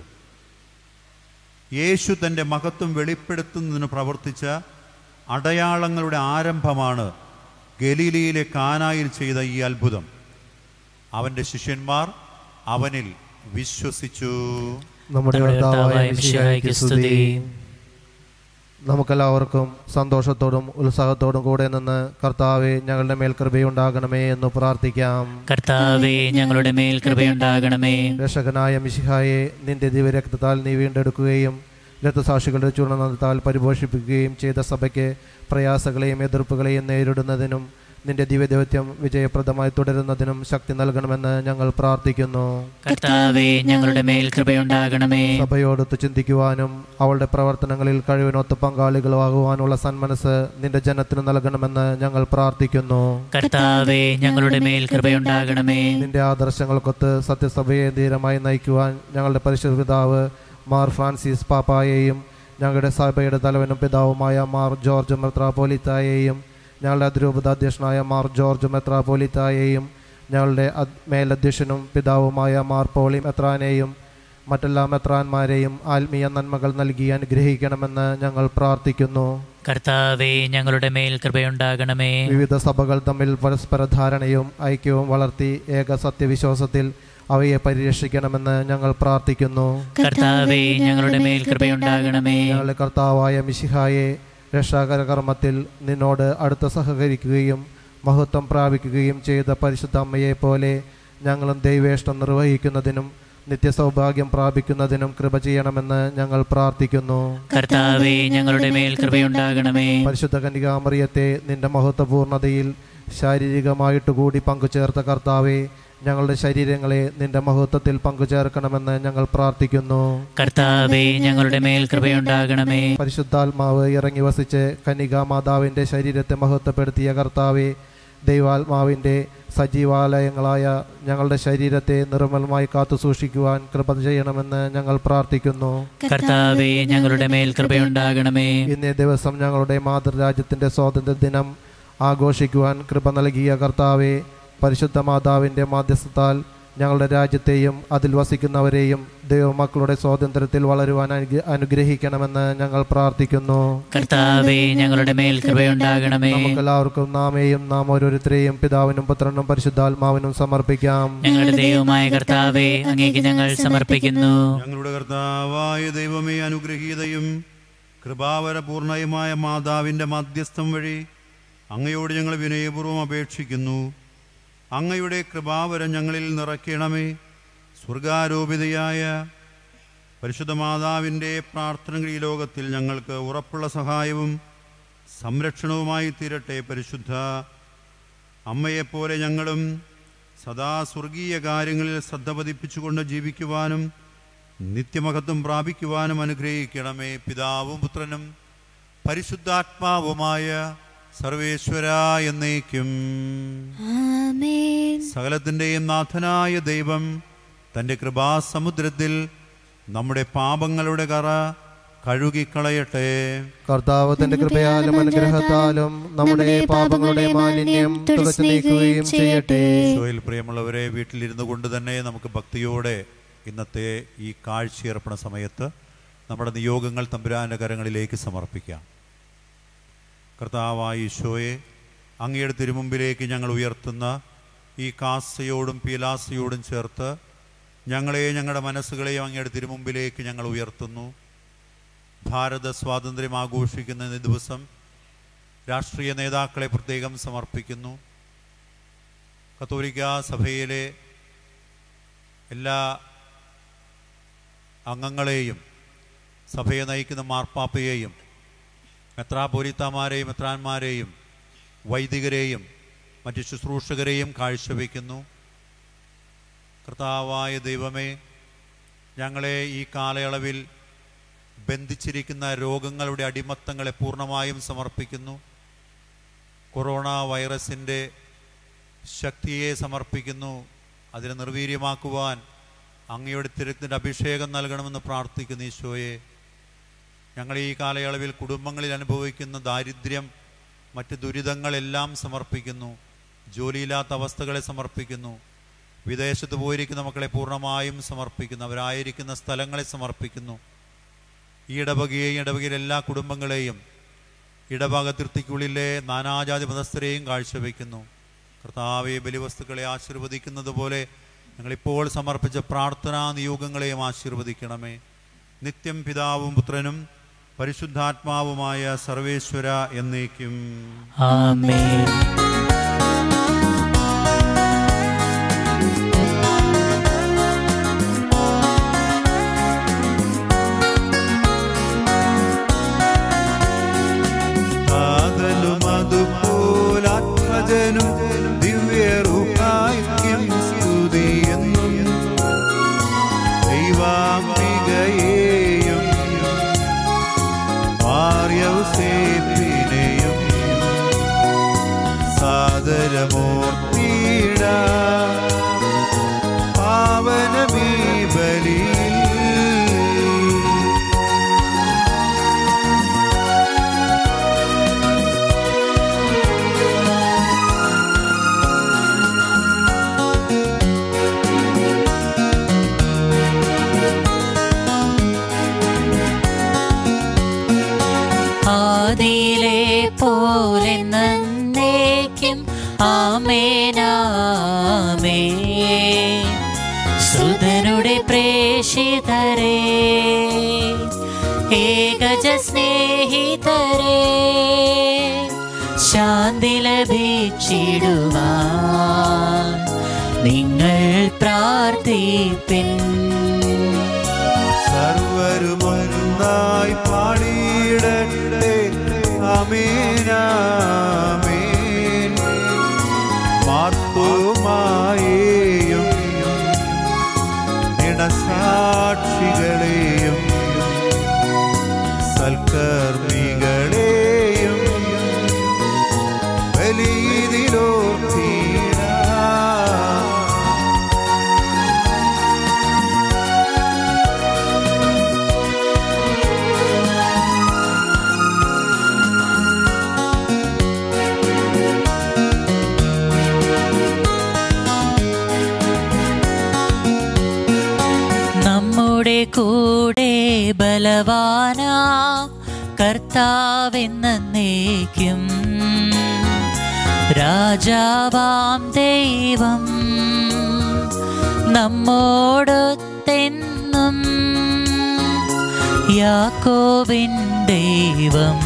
Speaker 3: യേശു തൻ്റെ മഹത്വം വെളിപ്പെടുത്തുന്നതിന് പ്രവർത്തിച്ച അടയാളങ്ങളുടെ ആരംഭമാണ് ഗലീലയിലെ കാനായിൽ ചെയ്ത ഈ അത്ഭുതം അവൻ്റെ ശിഷ്യന്മാർ അവനിൽ വിശ്വസിച്ചു
Speaker 4: നമ്മുടെ
Speaker 1: നമ്മുടെ
Speaker 4: കർത്താവായ
Speaker 1: കർത്താവായ
Speaker 4: മിശിഹായ്ക്ക്
Speaker 1: മിശിഹായ്ക്ക്
Speaker 4: സ്തുതി
Speaker 1: സ്തുതി.
Speaker 4: നമുക്കെല്ലാവർക്കും സന്തോഷത്തോടും ഉത്സാഹത്തോടും കൂടെ നിന്ന് കർത്താവെ ഞങ്ങളുടെ മേൽ കൃപയുണ്ടാകണമേ എന്ന് പ്രാർത്ഥിക്കാം
Speaker 1: കർത്താവേ ഞങ്ങളുടെ മേൽ കൃപയുണ്ടാകണമേ
Speaker 4: രക്ഷകനായ മിശിഹായെ നിന്റെ ദിവ്യരക്തത്താൽ നീ വീണ്ടെടുക്കുകയും രക്തസാക്ഷികളുടെ ചൂർണനത്താൽ പരിപോഷിപ്പിക്കുകയും ചെയ്ത സഭയ്ക്ക് പ്രയാസങ്ങളെയും എതിർപ്പുകളെയും നേരിടുന്നതിനും നിന്റെ ദിവ്യദൗത്യം വിജയപ്രദമായി തുടരുന്നതിനും ശക്തി നൽകണമെന്ന് ഞങ്ങൾ പ്രാർത്ഥിക്കുന്നു
Speaker 1: കർത്താവേ ഞങ്ങളുടെ മേൽ കൃപയുണ്ടാകണമേ
Speaker 4: സഭയോടൊത്ത് ചിന്തിക്കുവാനും അവളുടെ പ്രവർത്തനങ്ങളിൽ കഴിവിനൊത്ത് പങ്കാളികളാകുവാനുള്ള സന്മനസ് നിന്റെ ജനത്തിന് നൽകണമെന്ന് ഞങ്ങൾ പ്രാർത്ഥിക്കുന്നു
Speaker 1: കർത്താവേ ഞങ്ങളുടെ മേൽ കൃപയുണ്ടാകണമേ
Speaker 4: നിന്റെ ആദർശങ്ങൾക്കൊത്ത് സത്യസഭയെ ധീരമായി നയിക്കുവാൻ ഞങ്ങളുടെ പരിശുദ്ധ പിതാവ് മാർ ഫ്രാൻസിസ് പാപ്പായെയും ഞങ്ങളുടെ സഭയുടെ തലവനും പിതാവുമായ മാർ ജോർജ് മെത്രാപോലിത്തായെയും ഞങ്ങളുടെ അതിരൂപതാധ്യക്ഷനായ മാർ ജോർജ് മെത്രാപോലിത്തായെയും ഞങ്ങളുടെ അദ്- മേലധ്യക്ഷനും പിതാവുമായ മാർ പോളി മെത്രാനെയും മറ്റെല്ലാ മെത്രാന്മാരെയും ആത്മീയ നന്മകൾ നൽകി അനുഗ്രഹിക്കണമെന്ന് ഞങ്ങൾ പ്രാർത്ഥിക്കുന്നു
Speaker 1: കർത്താവേ ഞങ്ങളുടെ മേൽ കൃപയുണ്ടാകണമേ
Speaker 4: വിവിധ സഭകൾ തമ്മിൽ പരസ്പര ധാരണയും ഐക്യവും വളർത്തി ഏക സത്യവിശ്വാസത്തിൽ അവയെ പരിരക്ഷിക്കണമെന്ന് ഞങ്ങൾ പ്രാർത്ഥിക്കുന്നു
Speaker 1: കർത്താവേ ഞങ്ങളുടെ മേൽ കൃപയുണ്ടാകണമേ
Speaker 4: ഞങ്ങളുടെ കർത്താവായ മിശിഹായെ രക്ഷാകര കർമ്മത്തിൽ നിന്നോട് അടുത്ത് സഹകരിക്കുകയും മഹത്വം പ്രാപിക്കുകയും ചെയ്ത പരിശുദ്ധ അമ്മയെ പോലെ ഞങ്ങളും ദൈവേഷ്ടം നിർവഹിക്കുന്നതിനും നിത്യസൗഭാഗ്യം പ്രാപിക്കുന്നതിനും കൃപ ചെയ്യണമെന്ന് ഞങ്ങൾ പ്രാർത്ഥിക്കുന്നു
Speaker 1: കർത്താവേ ഞങ്ങളുടെ മേൽ കൃപയുണ്ടാകണമേ
Speaker 4: പരിശുദ്ധ കന്യകാമറിയത്തെ നിന്റെ മഹത്വപൂർണതയിൽ ശാരീരികമായിട്ട് കൂടി പങ്കുചേർത്ത കർത്താവെ ഞങ്ങളുടെ ശരീരങ്ങളെ നിന്റെ മഹത്വത്തിൽ പങ്കുചേർക്കണമെന്ന് ഞങ്ങൾ പ്രാർത്ഥിക്കുന്നു
Speaker 1: കർത്താവേ ഞങ്ങളുടെ മേൽ കൃപയുണ്ടാകണമേ
Speaker 4: പരിശുദ്ധാത്മാവ് ഇറങ്ങി വസിച്ച് കന്യകാ മാതാവിൻ്റെ ശരീരത്തെ മഹത്വപ്പെടുത്തിയ കർത്താവെ ദൈവാത്മാവിൻ്റെ സജീവാലയങ്ങളായ ഞങ്ങളുടെ ശരീരത്തെ നിർമ്മലമായി കാത്തു സൂക്ഷിക്കുവാൻ കൃപ ചെയ്യണമെന്ന് ഞങ്ങൾ പ്രാർത്ഥിക്കുന്നു
Speaker 1: കർത്താവേ ഞങ്ങളുടെ മേൽ കൃപയുണ്ടാകണമേ
Speaker 4: ഇന്നേ ദിവസം ഞങ്ങളുടെ മാതൃരാജ്യത്തിൻ്റെ സ്വാതന്ത്ര്യ ദിനം ആഘോഷിക്കുവാൻ കൃപ നൽകിയ കർത്താവെ പരിശുദ്ധ മാതാവിൻ്റെ മാധ്യസ്ഥത്താൽ ഞങ്ങളുടെ രാജ്യത്തെയും അതിൽ വസിക്കുന്നവരെയും ദൈവമക്കളുടെ സ്വാതന്ത്ര്യത്തിൽ വളരുവാൻ അനുഗ്ര- അനുഗ്രഹിക്കണമെന്ന് ഞങ്ങൾ പ്രാർത്ഥിക്കുന്നു
Speaker 1: കർത്താവേ ഞങ്ങളുടെ മേൽ കൃപയുണ്ടാകണമേ
Speaker 4: നമുക്കെല്ലാവർക്കും നാമേയും നാം ഓരോരുത്തരെയും പിതാവിനും പുത്രനും പരിശുദ്ധാത്മാവിനും സമർപ്പിക്കാം
Speaker 1: ഞങ്ങളുടെ ദൈവമായ കർത്താവേ അങ്ങേക്ക് ഞങ്ങൾ സമർപ്പിക്കുന്നു
Speaker 3: ഞങ്ങളുടെ കർത്താവായ ദൈവമേ അനുഗ്രഹീതയും കൃപാവരപൂർണയുമായ മാതാവിൻ്റെ മധ്യസ്ഥം വഴി അങ്ങയോട് ഞങ്ങൾ വിനയപൂർവ്വം അപേക്ഷിക്കുന്നു അങ്ങയുടെ കൃപാവരം ഞങ്ങളിൽ നിറയ്ക്കണമേ സ്വർഗാരോപിതയായ പരിശുദ്ധ മാതാവിൻ്റെ പ്രാർത്ഥനകൾ ഈ ലോകത്തിൽ ഞങ്ങൾക്ക് ഉറപ്പുള്ള സഹായവും സംരക്ഷണവുമായി തീരട്ടെ പരിശുദ്ധ അമ്മയെപ്പോലെ ഞങ്ങളും സദാ സ്വർഗീയ കാര്യങ്ങളിൽ ശ്രദ്ധ പതിപ്പിച്ചുകൊണ്ട് ജീവിക്കുവാനും നിത്യമഹത്വം പ്രാപിക്കുവാനും അനുഗ്രഹിക്കണമേ പിതാവും പുത്രനും പരിശുദ്ധാത്മാവുമായ സർവേശ്വര എന്നേക്കും
Speaker 2: ആമേൻ
Speaker 3: സകലത്തിൻ്റെയും നാഥനായ ദൈവം തൻ്റെ കൃപാസമുദ്രത്തിൽ നമ്മുടെ പാപങ്ങളുടെ കറ കഴുകിക്കളയട്ടെ
Speaker 4: കർത്താവ് തന്റെ കൃപയാലും അനുഗ്രഹത്താലും നമ്മുടെ പാപങ്ങളുടെ മാലിന്യം തുടച്ചു നീക്കുകയും ചെയ്യട്ടെ
Speaker 3: ഈശോയിൽ പ്രിയമുള്ളവരെ വീട്ടിലിരുന്നു കൊണ്ട് തന്നെ നമുക്ക് ഭക്തിയോടെ ഇന്നത്തെ ഈ കാഴ്ചയർപ്പണ സമയത്ത് നമ്മുടെ നിയോഗങ്ങൾ തമ്പുരാൻ്റെ കരങ്ങളിലേക്ക് സമർപ്പിക്കാം കർത്താവായ ഈശോയെ അങ്ങയുടെ തിരുമുമ്പിലേക്ക് ഞങ്ങൾ ഉയർത്തുന്ന ഈ കാസയോടും പീലാസയോടും ചേർത്ത് ഞങ്ങളെ ഞങ്ങളുടെ മനസ്സുകളെയും അങ്ങയുടെ തിരുമുമ്പിലേക്ക് ഞങ്ങൾ ഉയർത്തുന്നു ഭാരത സ്വാതന്ത്ര്യം ആഘോഷിക്കുന്ന ഈ ദിവസം രാഷ്ട്രീയ നേതാക്കളെ പ്രത്യേകം സമർപ്പിക്കുന്നു കത്തോലിക്ക സഭയിലെ എല്ലാ അംഗങ്ങളെയും സഭയെ നയിക്കുന്ന മാർപ്പാപ്പയെയും മെത്രാപോലിത്തമാരെയും മെത്രാന്മാരെയും വൈദികരെയും മറ്റ് ശുശ്രൂഷകരെയും കാഴ്ചവെക്കുന്നു കർത്താവായ ദൈവമേ ഞങ്ങളെ ഈ കാലയളവിൽ ബന്ധിച്ചിരിക്കുന്ന രോഗങ്ങളുടെ അടിമത്തങ്ങളെ പൂർണ്ണമായും സമർപ്പിക്കുന്നു കൊറോണ വൈറസിൻ്റെ ശക്തിയെ സമർപ്പിക്കുന്നു അതിനെ നിർവീര്യമാക്കുവാൻ അങ്ങയുടെ തിരക്കിൻ്റെ അഭിഷേകം നൽകണമെന്ന് പ്രാർത്ഥിക്കുന്നു ഈശോയെ ഞങ്ങൾ ഈ കാലയളവിൽ കുടുംബങ്ങളിൽ അനുഭവിക്കുന്ന ദാരിദ്ര്യം മറ്റ് ദുരിതങ്ങളെല്ലാം സമർപ്പിക്കുന്നു ജോലിയില്ലാത്ത അവസ്ഥകളെ സമർപ്പിക്കുന്നു വിദേശത്ത് പോയിരിക്കുന്ന മക്കളെ പൂർണ്ണമായും സമർപ്പിക്കുന്നു അവരായിരിക്കുന്ന സ്ഥലങ്ങളെ സമർപ്പിക്കുന്നു ഈ ഇടവകയെയും ഇടവകയിലെ എല്ലാ കുടുംബങ്ങളെയും ഇടവക തൃപ്തിക്കുള്ളിലെ നാനാജാതി മതസ്ഥരെയും കാഴ്ചവെക്കുന്നു കർത്താവെ ബലിവസ്തുക്കളെ ആശീർവദിക്കുന്നത് പോലെ ഞങ്ങളിപ്പോൾ സമർപ്പിച്ച പ്രാർത്ഥനാ നിയോഗങ്ങളെയും ആശീർവദിക്കണമേ നിത്യം പിതാവും പുത്രനും പരിശുദ്ധാത്മാവുമായ സർവേശ്വര എന്നേക്കും
Speaker 1: ആമേൻ
Speaker 3: കാതലും അതുപോലാത്മജനും ദിവ്യറുഹായിക്കും സ്തുതിയെന്നും ദൈവാംബികയെയും മാർയൗസേപ്പിനെയും സാദരമൂർത്തിയിട പാവനമീ ബലിയിൽ
Speaker 1: ആദിയിലെ പോലെ നന്നേക്കും ആമേനാമേ സുതനുടെ പ്രേഷിതരേ ഏകജ സ്നേഹിതരേ ശാന്തി ലഭിച്ചിടുവാൻ നിങ്ങൾ പ്രാർത്ഥിപ്പിൻ
Speaker 3: സർവരുമൊന്നായി പാടിയിടട്ടെ അമേനാമേൻ മാർത്തോമായേയും ഇണസാക്ഷികളെയും സൽക്കർമ്മികളെയും ബലിയിലോർത്തിടാം
Speaker 1: നമ്മുടെ കൂടെ ബലവാനാ കർത്താവെന്നേക്കും രാജാവാം ദൈവം നമ്മോടൊത്തെന്നും യാക്കോവിൻ ദൈവം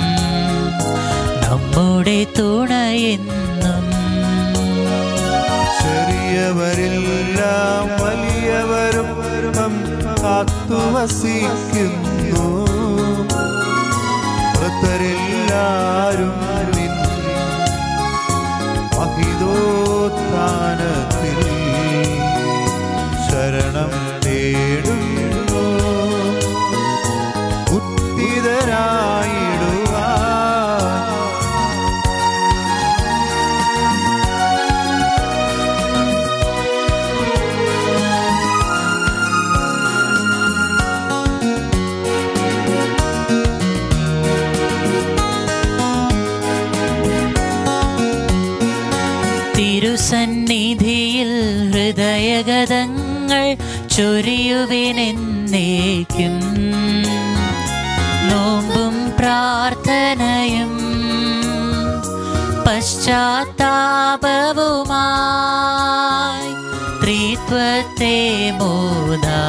Speaker 1: നമ്മുടെ തുണയെന്നും
Speaker 3: ചെറിയവരെല്ലാം വലിയവരും നാം കാത്തുവസിക്കുന്നു വൃത്തരെല്ലാരും നിൻ മഹിതോത്ഥാനത്തിൽ ശരണം തേടുന്നു ഉത്തിതരായിടുവാൻ
Speaker 1: തിരുസന്നിധിയിൽ ഹൃദയഗതങ്ങൾ ചൊരിയുവിനെന്നേക്കും നോമ്പും പ്രാർത്ഥനയും പശ്ചാത്താപവുമായി ത്രിത്വത്തെ മോദാ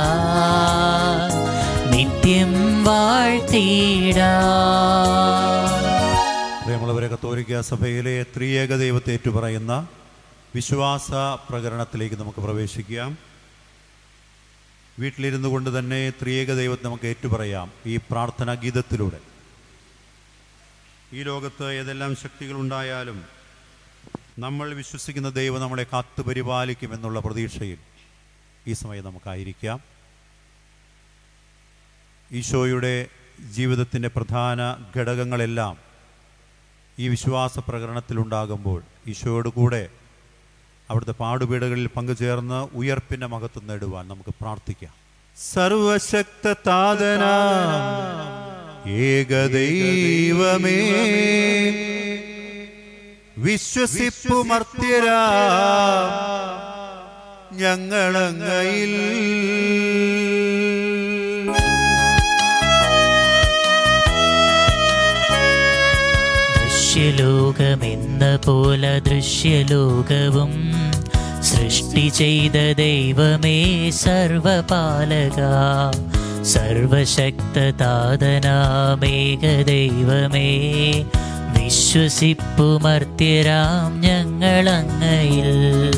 Speaker 1: നിത്യം വാഴ്ത്തിടാ
Speaker 3: പ്രിയമുള്ളവരെ കത്തോലിക്ക സഭയിലെ ത്രിയേക ദൈവത്തെ ഏറ്റുപറയുന്ന വിശ്വാസ പ്രകരണത്തിലേക്ക് നമുക്ക് പ്രവേശിക്കാം വീട്ടിലിരുന്നു കൊണ്ട് തന്നെ ത്രിയേക ദൈവത്തെ നമുക്ക് ഏറ്റുപറയാം ഈ പ്രാർത്ഥനാ ഗീതത്തിലൂടെ ഈ ലോകത്ത് ഏതെല്ലാം ശക്തികളുണ്ടായാലും നമ്മൾ വിശ്വസിക്കുന്ന ദൈവം നമ്മളെ കാത്തു പരിപാലിക്കുമെന്നുള്ള പ്രതീക്ഷയിൽ ഈ സമയം നമുക്കായിരിക്കാം ഈശോയുടെ ജീവിതത്തിൻ്റെ പ്രധാന ഘടകങ്ങളെല്ലാം ഈ വിശ്വാസ പ്രകടനത്തിലുണ്ടാകുമ്പോൾ ഈശോയോട് കൂടെ അവിടുത്തെ പാടുപീടുകളിൽ പങ്കുചേർന്ന് ഉയർപ്പിൻ്റെ മഹത്വം നേടുവാൻ നമുക്ക് പ്രാർത്ഥിക്കാം സർവശക്ത താതന ഏകദൈവമേ വിശ്വസിപ്പുമർത്യരാ ഞങ്ങളങ്ങയിൽ
Speaker 1: ദൃശ്യലോകമെന്ന പോലെ ദൃശ്യലോകവും സൃഷ്ടി ചെയ്ത ദൈവമേ സർവപാലക സർവശക്തതാതനാമേക ദൈവമേ വിശ്വസിപ്പുമർത്യരാം ഞങ്ങളങ്ങയിൽ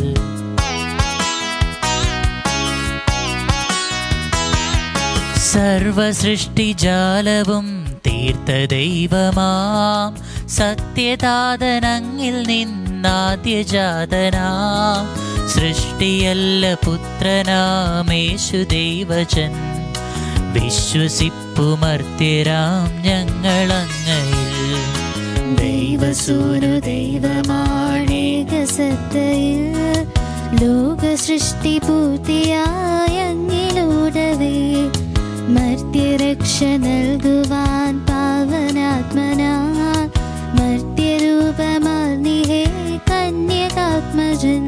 Speaker 1: സർവസൃഷ്ടിജാലവും തീർത്ത ദൈവമാം സത്യദാതനങ്ങിൽ നിന്നാദ്യജാതനാം സൃഷ്ടിയല്ല പുത്രനാമേശു ദൈവജൻ വിശ്വസിപ്പുമർത്യരാം ഞങ്ങളങ്ങയിൽ
Speaker 2: ദൈവസൂരു ദൈവമാണേക സത്തയിൽ ലോക സൃഷ്ടി പൂർത്തിയായ അങ്ങിലൂടവേ മർത്യരക്ഷ നൽകുവാൻ പാവനാത്മനാ മർത്യരൂപമാർന്നിഹേ കന്യകാത്മജൻ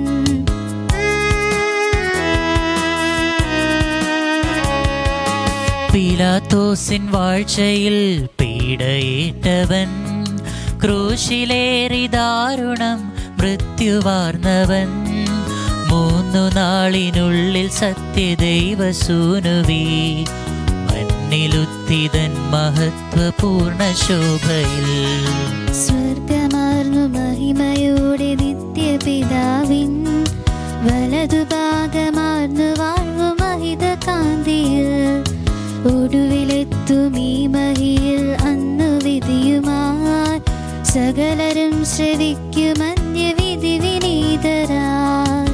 Speaker 1: പിലാത്തോസിൻ വാഴ്ചയിൽ പീഡയേറ്റവൻ ക്രൂശിലേറി ദാരുണം മൃത്യുവാർന്നവൻ മൂന്നു നാളിനുള്ളിൽ സത്യദൈവസൂനുവി മണ്ണിലുത്തിതൻ മഹത്വപൂർണ ശോഭയിൽ
Speaker 2: സ്വർഗമാർന്നു മഹിമയോടെ നിത്യപിതാവിൻ വലതുഭാഗമാർന്നു വാഴ്വു മഹിത കാന്തിയിൽ ഒടുവിലെത്തും ഈ മഹിയിൽ അന്നു വിധിയുമായി സകലരും ശ്രവിക്കും അന്യവിധി വിനീതരായി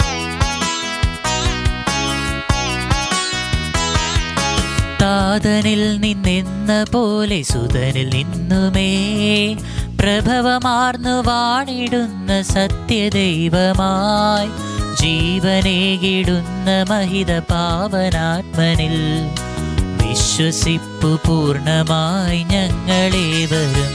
Speaker 1: താതനിൽ നിന്നെന്ന പോലെ സുതനിൽ നിന്നുമേ പ്രഭവമാർന്നു വാണിടുന്ന സത്യദൈവമായി ജീവനേകിടുന്ന മഹിത പാവനാത്മനിൽ വിശ്വസിപ്പു പൂർണ്ണമായി ഞങ്ങളേവരും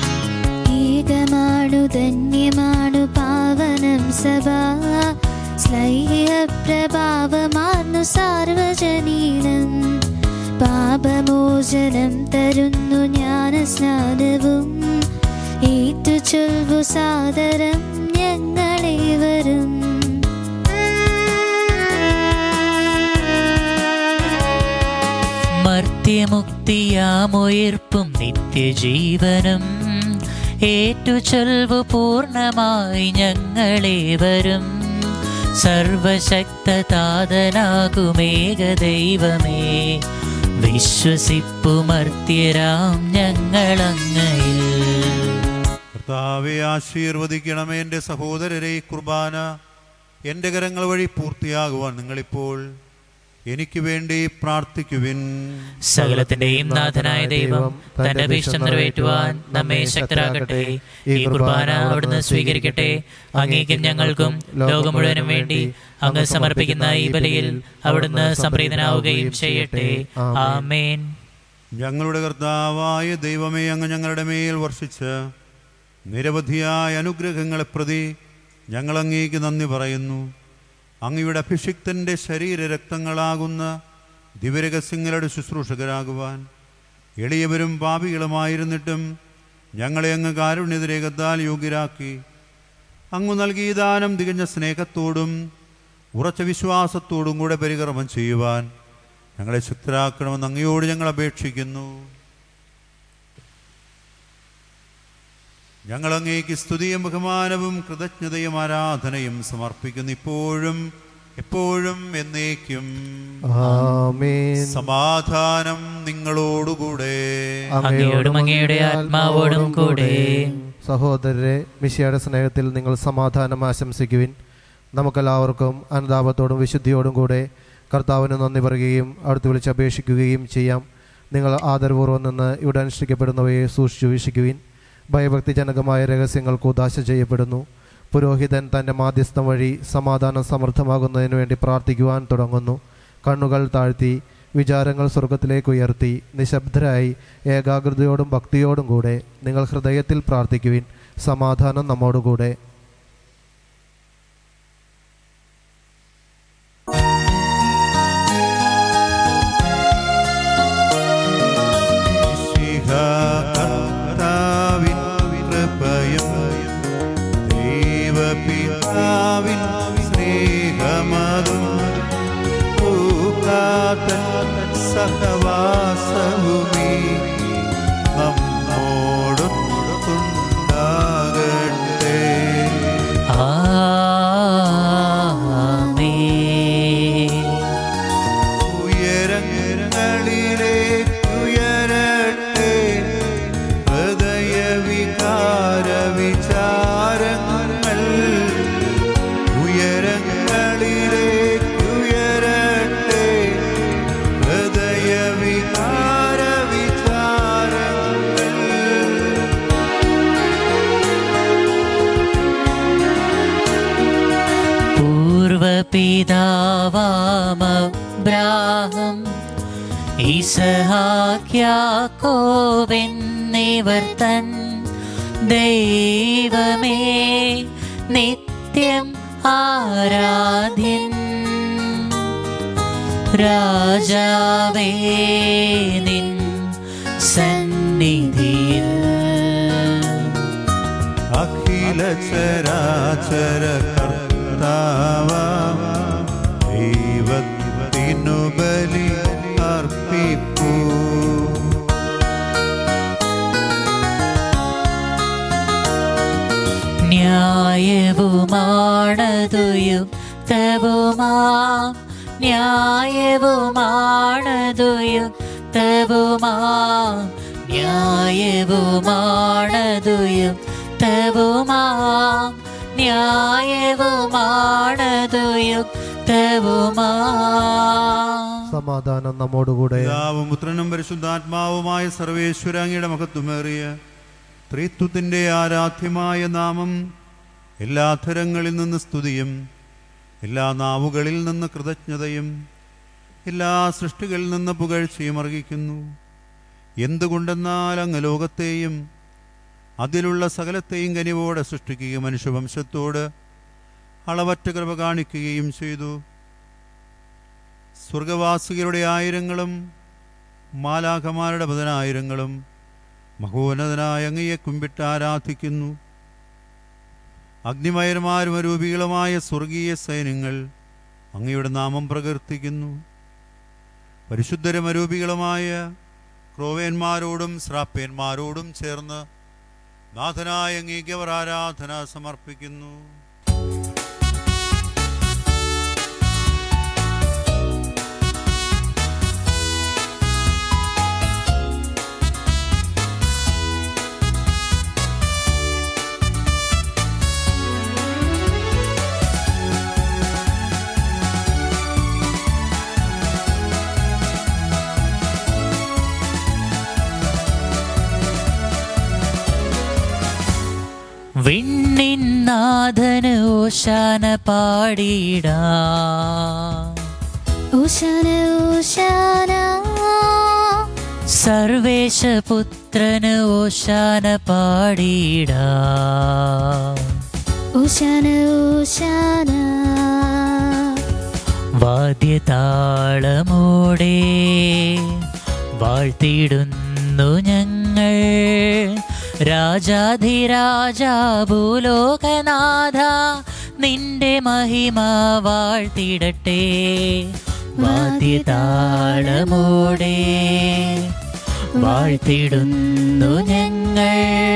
Speaker 2: ഏകമാണു ധന്യമാണു പാവനം സഭ സ്ലൈഹ പ്രഭാവമാർന്നു സാർവജനീനം പാപമോചനം തരുന്നു ജ്ഞാനസ്നാനവും ഏറ്റു ചൊൽവു സാദരം ഞങ്ങളേവരും
Speaker 1: മർത്യമുക്തിയാമുയർപ്പും നിത്യജീവനും ഏറ്റു ചൊൽവു പൂർണ്ണമായി ഞങ്ങളേവരും സർവശക്തതാതനാകുമേക ദൈവമേ വിശ്വസിപ്പുമർത്യരാം ഞങ്ങളങ്ങയിൽ
Speaker 3: കർത്താവെ ആശീർവദിക്കണമേ എൻ്റെ സഹോദരരെ ഈ കുർബാന എൻ്റെ കരങ്ങൾ വഴി പൂർത്തിയാകുവാൻ നിങ്ങളിപ്പോൾ എനിക്ക് വേണ്ടി പ്രാർത്ഥിക്കുവിൻ
Speaker 1: സകലത്തിന്റെയും നാഥനായ ദൈവം തന്റെ അഭീഷ്ടം നിറവേറ്റുവാൻ നമ്മെ ശക്തരാകട്ടെ ഈ കുർബാന അവിടുന്ന് സ്വീകരിക്കട്ടെ അങ്ങേക്കും ഞങ്ങൾക്കും ലോകം മുഴുവനും വേണ്ടി അങ്ങ് സമർപ്പിക്കുന്ന ഈ ബലിയിൽ അവിടുന്ന് സംപ്രീതനാവുകയും ചെയ്യട്ടെ ആമേൻ
Speaker 3: ഞങ്ങളുടെ കർത്താവായ ദൈവമേ അങ്ങ് ഞങ്ങളുടെ മേൽ വർഷിച്ച് നിരവധിയായ അനുഗ്രഹങ്ങളെ പ്രതി ഞങ്ങൾ അങ്ങേക്ക് നന്ദി പറയുന്നു അങ്ങയുടെ അഭിഷിക്തൻ്റെ ശരീരരക്തങ്ങളാകുന്ന ദിവ്യരഹസ്യങ്ങളുടെ ശുശ്രൂഷകരാകുവാൻ എളിയവരും പാപികളുമായിരുന്നിട്ടും ഞങ്ങളെ അങ്ങ് കാരുണ്യതിരേകത്താൽ യോഗ്യരാക്കി അങ്ങ് നൽകിയ ദാനം തികഞ്ഞ സ്നേഹത്തോടും ഉറച്ച വിശ്വാസത്തോടും കൂടെ പരികർമ്മം ചെയ്യുവാൻ ഞങ്ങളെ ശക്തരാക്കണമെന്ന് അങ്ങയോട് ഞങ്ങൾ അപേക്ഷിക്കുന്നു ഞങ്ങൾ അങ്ങേക്ക് സ്തുതിയും ബഹുമാനവും കൃതജ്ഞതയും ആരാധനയും സമർപ്പിക്കുന്നു ഇപ്പോഴും എപ്പോഴും എന്നേക്കും
Speaker 4: ആമേൻ
Speaker 3: സമാധാനം നിങ്ങളോടുകൂടെ
Speaker 1: അങ്ങയോടും അങ്ങയുടെ ആത്മാവോടും കൂടെ
Speaker 4: സഹോദരരെ മിശിയുടെ സ്നേഹത്തിൽ നിങ്ങൾ സമാധാനം ആശംസിക്കുവിൻ നമുക്കെല്ലാവർക്കും അനുതാപത്തോടും വിശുദ്ധിയോടും കൂടെ കർത്താവിന് നന്ദി പറയുകയും അടുത്ത് വിളിച്ചപേക്ഷിക്കുകയും ചെയ്യാം നിങ്ങൾ ആദരപൂർവ്വം നിന്ന് ഇവിടെ അനുഷ്ഠിക്കപ്പെടുന്നവയെ സൂക്ഷിച്ചു വീക്ഷിക്കുവിൻ ഭയഭക്തിജനകമായ രഹസ്യങ്ങൾ കൂതാശ ചെയ്യപ്പെടുന്നു പുരോഹിതൻ തൻ്റെ മാധ്യസ്ഥം വഴി സമാധാനം സമൃദ്ധമാകുന്നതിന് വേണ്ടി പ്രാർത്ഥിക്കുവാൻ തുടങ്ങുന്നു കണ്ണുകൾ താഴ്ത്തി വിചാരങ്ങൾ സ്വർഗത്തിലേക്ക് ഉയർത്തി നിശബ്ദരായി ഏകാഗ്രതയോടും ഭക്തിയോടും കൂടെ നിങ്ങൾ ഹൃദയത്തിൽ പ്രാർത്ഥിക്കുവിൻ സമാധാനം നമ്മോടുകൂടെ
Speaker 3: കർത്താവിൻ കൃപയും ദൈവപിതാവിൻ സ്നേഹമതും പൂക്കാത്തൻ സഹവാസവുമേ നമ്മോടുണ്ടാകട്ടെ
Speaker 1: ആമേൻ
Speaker 3: ഉയരങ്ങളിലേക്കുയരട്ടെ ഹൃദയവികാര വിചാരങ്ങൾ ഉയരങ്ങളിലേക്കുയരട്ടെ ഹൃദയവികാര വിചാരങ്ങൾ
Speaker 1: പൂർവപിതാവാമബ്രാഹം ഇസഹാക്യാക്കോബെന്നിവർ തൻ ദൈവമേ നിത്യം ആരാധ്യൻ രാജാവേ നിൻ സന്നിധിയിൽ
Speaker 3: അഖില ചരാചര കർത്താവ ദൈവത്തിനു ബലി അർപ്പിപ്പൂ
Speaker 1: ന്യായവുമാണതുയുക്തവുമാ ന്യായവുമാണതുയുക്തവുമാ ന്യായവുമാണതുയുക്തവുമാ ന്യായവുമാണതുയുക്തവുമാ
Speaker 4: സമാധാനം നമ്മോടുകൂടെ
Speaker 3: പിതാവും പുത്രനും പരിശുദ്ധാത്മാവുമായ സർവേശ്വരാങ്ങിയുടെ മഹത്വമേറിയ ത്രിത്വത്തിൻ്റെ ആരാധ്യമായ നാമം എല്ലാ അധരങ്ങളിൽ നിന്ന് സ്തുതിയും എല്ലാ നാവുകളിൽ നിന്ന് കൃതജ്ഞതയും എല്ലാ സൃഷ്ടികളിൽ നിന്ന് പുകഴ്ചയും അർഹിക്കുന്നു എന്തുകൊണ്ടെന്നാൽ അങ്ങ് ലോകത്തെയും അതിലുള്ള സകലത്തെയും കനിവോടെ സൃഷ്ടിക്കുകയും മനുഷ്യവംശത്തോട് അളവറ്റ കൃപ കാണിക്കുകയും ചെയ്തു സ്വർഗവാസികളുടെ ആയിരങ്ങളും മാലാഖമാരുടെ പതിനായിരങ്ങളും മഹോന്നതനായ അങ്ങയെ കുമ്പിട്ട് ആരാധിക്കുന്നു അഗ്നിമയന്മാരും അരൂപികളുമായ സ്വർഗീയ സൈന്യങ്ങൾ അങ്ങയുടെ നാമം പ്രകീർത്തിക്കുന്നു പരിശുദ്ധരും അരൂപികളുമായ ക്രോവേന്മാരോടും ശ്രാപ്പേന്മാരോടും ചേർന്ന് നാഥനായ അങ്ങേക്ക് അവർ ആരാധന സമർപ്പിക്കുന്നു
Speaker 1: വിണ്ണിൻ നാഥന് ഓശാന പാടിയിടാ
Speaker 2: ഓശാന ഓശാന
Speaker 1: സർവേശപുത്രന് ഓശാന പാടിയിടാ
Speaker 2: ഓശാന ഓശാന
Speaker 1: വാദ്യതാളമോടെ വാഴ്ത്തിയിടുന്നു ഞങ്ങൾ രാജാധിരാജ ഭൂലോകനാഥ നിന്റെ മഹിമ വാഴ്ത്തിടട്ടെ വാദ്യതാളമോടെ വാഴ്ത്തിടുന്നു ഞങ്ങൾ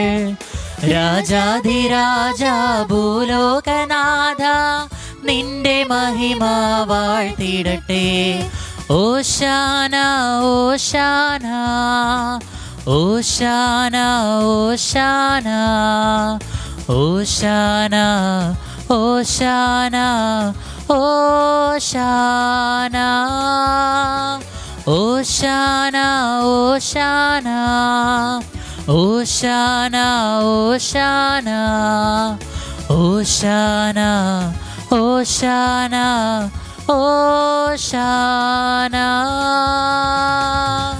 Speaker 1: രാജാധിരാജ ഭൂലോകനാഥ നിന്റെ മഹിമ വാഴ്ത്തിടട്ടെ ഓശാന ഓശാന ഓശാന ഓശാന ഓശാന ഓശാന ഓശാന ഓശാന ഓശാന ഓശാന ഓശാന ഓശാന ഓശാന ഓശാന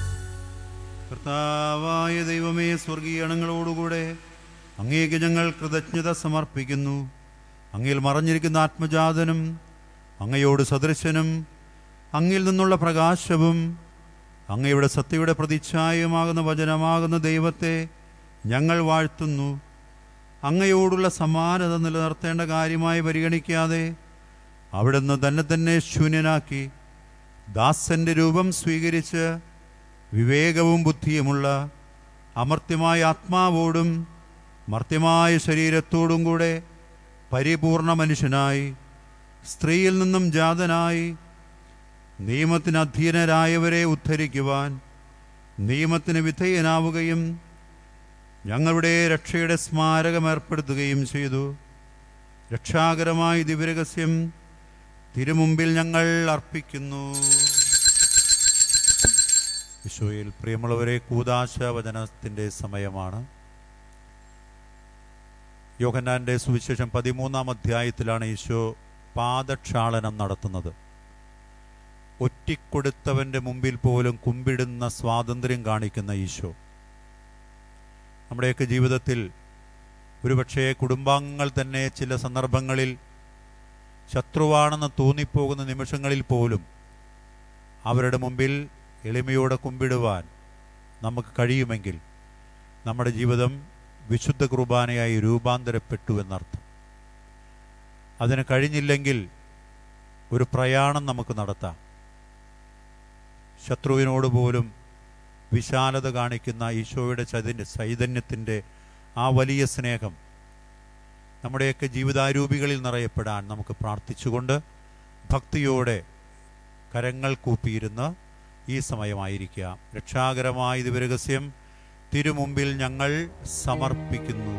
Speaker 3: കർത്താവായ ദൈവമേ സ്വർഗീയണങ്ങളോടുകൂടെ അങ്ങേക്ക് ഞങ്ങൾ കൃതജ്ഞത സമർപ്പിക്കുന്നു അങ്ങയിൽ മറഞ്ഞിരിക്കുന്ന ആത്മജാതനും അങ്ങയോട് സദൃശനും അങ്ങിൽ നിന്നുള്ള പ്രകാശവും അങ്ങയുടെ സത്യയുടെ പ്രതിച്ഛായമാകുന്ന വചനമാകുന്ന ദൈവത്തെ ഞങ്ങൾ വാഴ്ത്തുന്നു അങ്ങയോടുള്ള സമാനത നിലനിർത്തേണ്ട കാര്യമായി പരിഗണിക്കാതെ അവിടുന്ന് തന്നെ തന്നെ ശൂന്യനാക്കി ദാസന്റെ രൂപം സ്വീകരിച്ച് വിവേകവും ബുദ്ധിയുമുള്ള അമർത്യമായ ആത്മാവോടും മർത്യമായ ശരീരത്തോടും കൂടെ പരിപൂർണ മനുഷ്യനായി സ്ത്രീയിൽ നിന്നും ജാതനായി നിയമത്തിന് അധീനരായവരെ ഉദ്ധരിക്കുവാൻ നിയമത്തിന് വിധേയനാവുകയും ഞങ്ങളുടെ രക്ഷയുടെ സ്മാരകം ഏർപ്പെടുത്തുകയും ചെയ്തു രക്ഷാകരമായ ദിവ്യരഹസ്യം തിരുമുമ്പിൽ ഞങ്ങൾ അർപ്പിക്കുന്നു ഈശോയിൽ പ്രിയമുള്ളവരെ കൂതാശ വചനത്തിൻ്റെ സമയമാണ് യോഹന്നാന്റെ സുവിശേഷം പതിമൂന്നാം അധ്യായത്തിലാണ് ഈശോ പാദക്ഷാളനം നടത്തുന്നത് ഒറ്റിക്കൊടുത്തവന്റെ മുമ്പിൽ പോലും കുമ്പിടുന്ന സ്വാതന്ത്ര്യം കാണിക്കുന്ന ഈശോ നമ്മുടെയൊക്കെ ജീവിതത്തിൽ ഒരുപക്ഷേ കുടുംബാംഗങ്ങൾ തന്നെ ചില സന്ദർഭങ്ങളിൽ ശത്രുവാണെന്ന് തോന്നിപ്പോകുന്ന നിമിഷങ്ങളിൽ പോലും അവരുടെ മുമ്പിൽ എളിമയോടെ കുമ്പിടുവാൻ നമുക്ക് കഴിയുമെങ്കിൽ നമ്മുടെ ജീവിതം വിശുദ്ധ കുർബാനയായി രൂപാന്തരപ്പെട്ടു എന്നർത്ഥം അതിന് കഴിഞ്ഞില്ലെങ്കിൽ ഒരു പ്രയാണം നമുക്ക് നടത്താം ശത്രുവിനോട് പോലും വിശാലത കാണിക്കുന്ന ഈശോയുടെ ചൈതന്യ ചൈതന്യത്തിൻ്റെ ആ വലിയ സ്നേഹം നമ്മുടെയൊക്കെ ജീവിതാരൂപികളിൽ നിറയപ്പെടാൻ നമുക്ക് പ്രാർത്ഥിച്ചുകൊണ്ട് ഭക്തിയോടെ കരങ്ങൾ കൂപ്പിയിരുന്ന് ഈ സമയമായിരിക്കാം രക്ഷാകരമായ ദിവരഹസ്യം തിരുമുമ്പിൽ ഞങ്ങൾ സമർപ്പിക്കുന്നു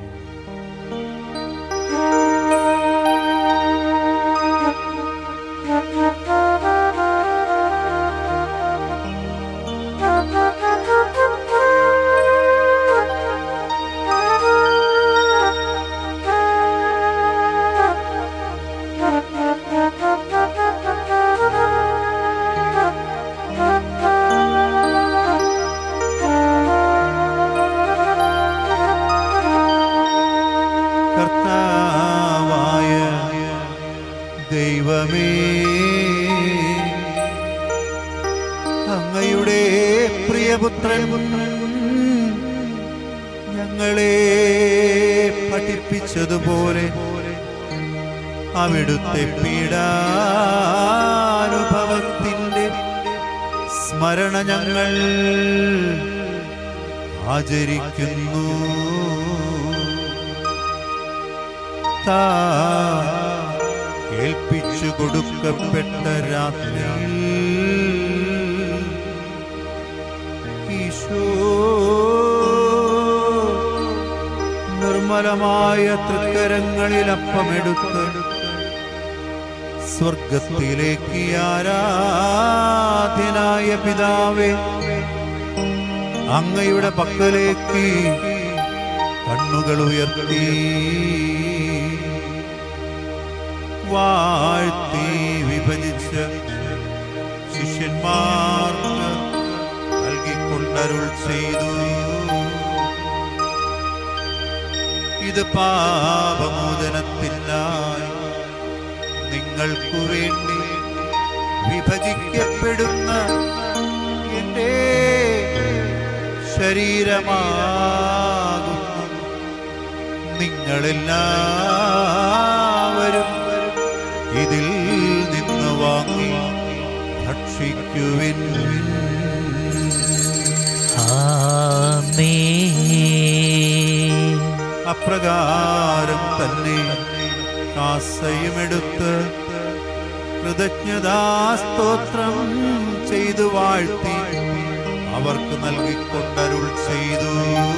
Speaker 3: കർത്താവായ ദൈവമേ അങ്ങയുടെ പ്രിയപുത്രൻ ഞങ്ങളെ പഠിപ്പിച്ചതുപോലെ അവിടുത്തെ പീഡാനുഭവത്തിൻ്റെ സ്മരണ ഞങ്ങൾ ആചരിക്കുന്നു താ ഏൽപ്പിച്ചു കൊടുക്കപ്പെട്ട രാത്രിയിൽ ഈശോ നിർമ്മലമായ തൃക്കരങ്ങളിൽ അപ്പമെടുത്ത് സ്വർഗത്തിലേക്ക് ആരാധ്യനായ പിതാവേ അങ്ങയുടെ പക്കലേക്ക് കണ്ണുകൾ ഉയർത്തി വാഴ്ത്തി വിഭജിച്ച് ശിഷ്യന്മാർക്ക് നൽകിക്കൊണ്ടരുൾ ചെയ്തു ഇത് പാപമോചനത്തിനായി നിങ്ങൾക്കു വേണ്ടി വിഭജിക്കപ്പെടുന്ന എൻ്റെ ശരീരമാകുന്നു നിങ്ങളെല്ലാവരും ഇതിൽ നിന്ന് വാങ്ങി ഭക്ഷിക്കുവിൻ
Speaker 1: ആമേൻ
Speaker 3: അപ്രകാരം തന്നെ കാസയുമെടുത്ത് കൃതജ്ഞതാസ്തോത്രം ചെയ്തു വാഴ്ത്തി അവർക്ക് നൽകിക്കൊണ്ടരുൾ ചെയ്തു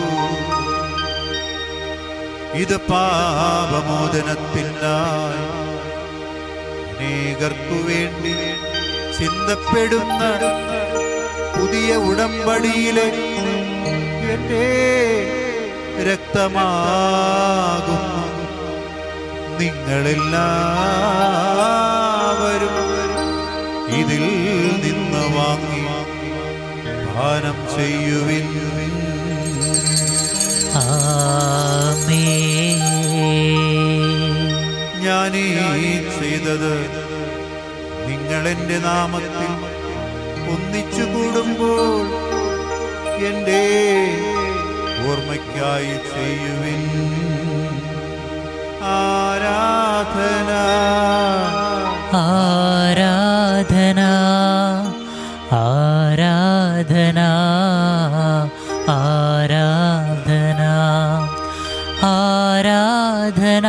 Speaker 3: ഇത് പാപമോചനത്തിനായി അനേകർക്കു വേണ്ടി ചിന്തപ്പെടുന്ന പുതിയ ഉടമ്പടിയിലെ എന്റെ രക്തമാകുന്നു നിങ്ങളെല്ലാവരും ഇതിൽ നിന്ന് വാങ്ങി പാനം ചെയ്യുവിൻ
Speaker 1: ആമേൻ
Speaker 3: ഞാനീ ചെയ്തത് നിങ്ങൾ എന്റെ നാമത്തിൽ ഒന്നിച്ചു കൂടുമ്പോൾ എന്റെ ഓർമ്മയ്ക്കായി ചെയ്യുവിൻ ആരാധന
Speaker 1: ആരാധന ആരാധന ആരാധന ആരാധന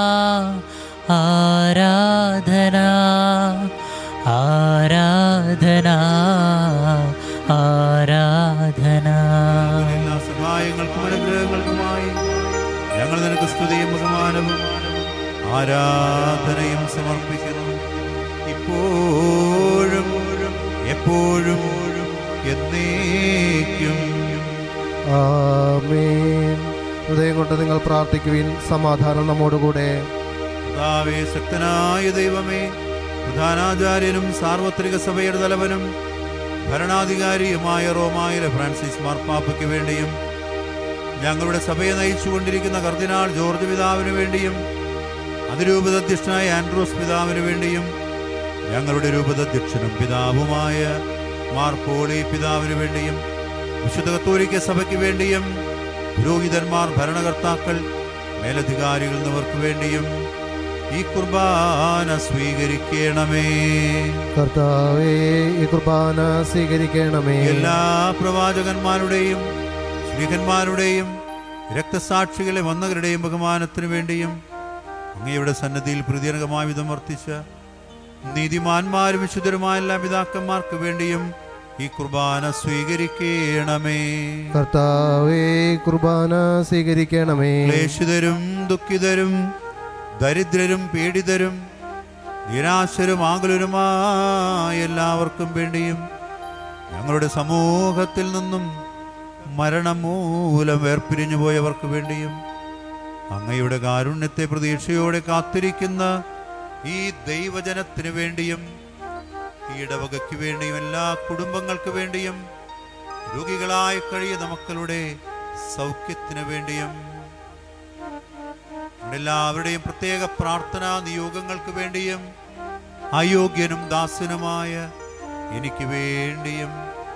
Speaker 1: ആരാധന ആരാധന ആരാധന
Speaker 3: എല്ലാ സഹായങ്ങൾക്കും അനുഗ്രഹങ്ങൾക്കുമായി ഞങ്ങൾ നിനക്ക് സ്തുതിയും ബഹുമാനവും ആരാധനയും സമർപ്പിക്കുന്നു ഇപ്പോഴും എപ്പോഴും എന്നേക്കും
Speaker 4: ആമേൻ ഹൃദയം കൊണ്ട് നിങ്ങൾ പ്രാർത്ഥിക്കുവിൻ സമാധാനം നമ്മോടുകൂടെ
Speaker 3: കർത്താവേ ശക്തനായ ദൈവമേ പ്രധാനാചാര്യനും സാർവത്രിക സഭയുടെ തലവനും ഭരണാധികാരിയുമായ റോമായിലെ ഫ്രാൻസിസ് മാർപ്പാപ്പയ്ക്ക് വേണ്ടിയും ഞങ്ങളുടെ സഭയെ നയിച്ചുകൊണ്ടിരിക്കുന്ന കർദിനാൾ ജോർജ് പിതാവിന് വേണ്ടിയും അതിരൂപതധ്യക്ഷനായ ആൻഡ്രൂസ് പിതാവിന് വേണ്ടിയും ഞങ്ങളുടെ രൂപതധ്യക്ഷനും പിതാവുമായ മാർ പോളി പിതാവിന് വേണ്ടിയും വിശുദ്ധ കത്തോലിക്ക സഭയ്ക്ക് വേണ്ടിയും പുരോഹിതന്മാർ ഭരണകർത്താക്കൾ മേലധികാരികൾ എന്നിവർക്ക് വേണ്ടിയും ഈ കുർബാന സ്വീകരിക്കണമേ
Speaker 4: കർത്താവേ ഈ കുർബാന സ്വീകരിക്കണമേ
Speaker 3: എല്ലാ പ്രവാചകന്മാരുടെയും സ്ത്രീകന്മാരുടെയും രക്തസാക്ഷികളെ വന്നവരുടെയും ബഹുമാനത്തിനു വേണ്ടിയും അങ്ങയുടെ സന്നദ്ധിയിൽ പ്രീതിജനകമായ വിധം വർത്തിച്ച നീതിമാന്മാരും വിശുദ്ധരുമായ എല്ലാ പിതാക്കന്മാർക്ക് വേണ്ടിയും ഈ കുർബാന സ്വീകരിക്കണമേ
Speaker 4: കർത്താവേ ഈ കുർബാന സ്വീകരിക്കണമേ
Speaker 3: ക്ലേശിതരും ദുഃഖിതരും ദരിദ്രരും പീഡിതരും നിരാശരും ആകുലരുമായ എല്ലാവർക്കും വേണ്ടിയും ഞങ്ങളുടെ സമൂഹത്തിൽ നിന്നും മരണം മൂലം വേർപിരിഞ്ഞു പോയവർക്ക് വേണ്ടിയും അങ്ങയുടെ കാരുണ്യത്തെ പ്രതീക്ഷയോടെ കാത്തിരിക്കുന്ന ഈ ദൈവജനത്തിനു വേണ്ടിയും ഈ ഇടവകയ്ക്ക് വേണ്ടിയും എല്ലാ കുടുംബങ്ങൾക്ക് വേണ്ടിയും രോഗികളായി കഴിയുന്ന മക്കളുടെ സൗഖ്യത്തിനു വേണ്ടിയും നമ്മുടെ എല്ലാവരുടെയും പ്രത്യേക പ്രാർത്ഥനാ നിയോഗങ്ങൾക്ക് വേണ്ടിയും അയോഗ്യനും ദാസനുമായ എനിക്ക് വേണ്ടിയും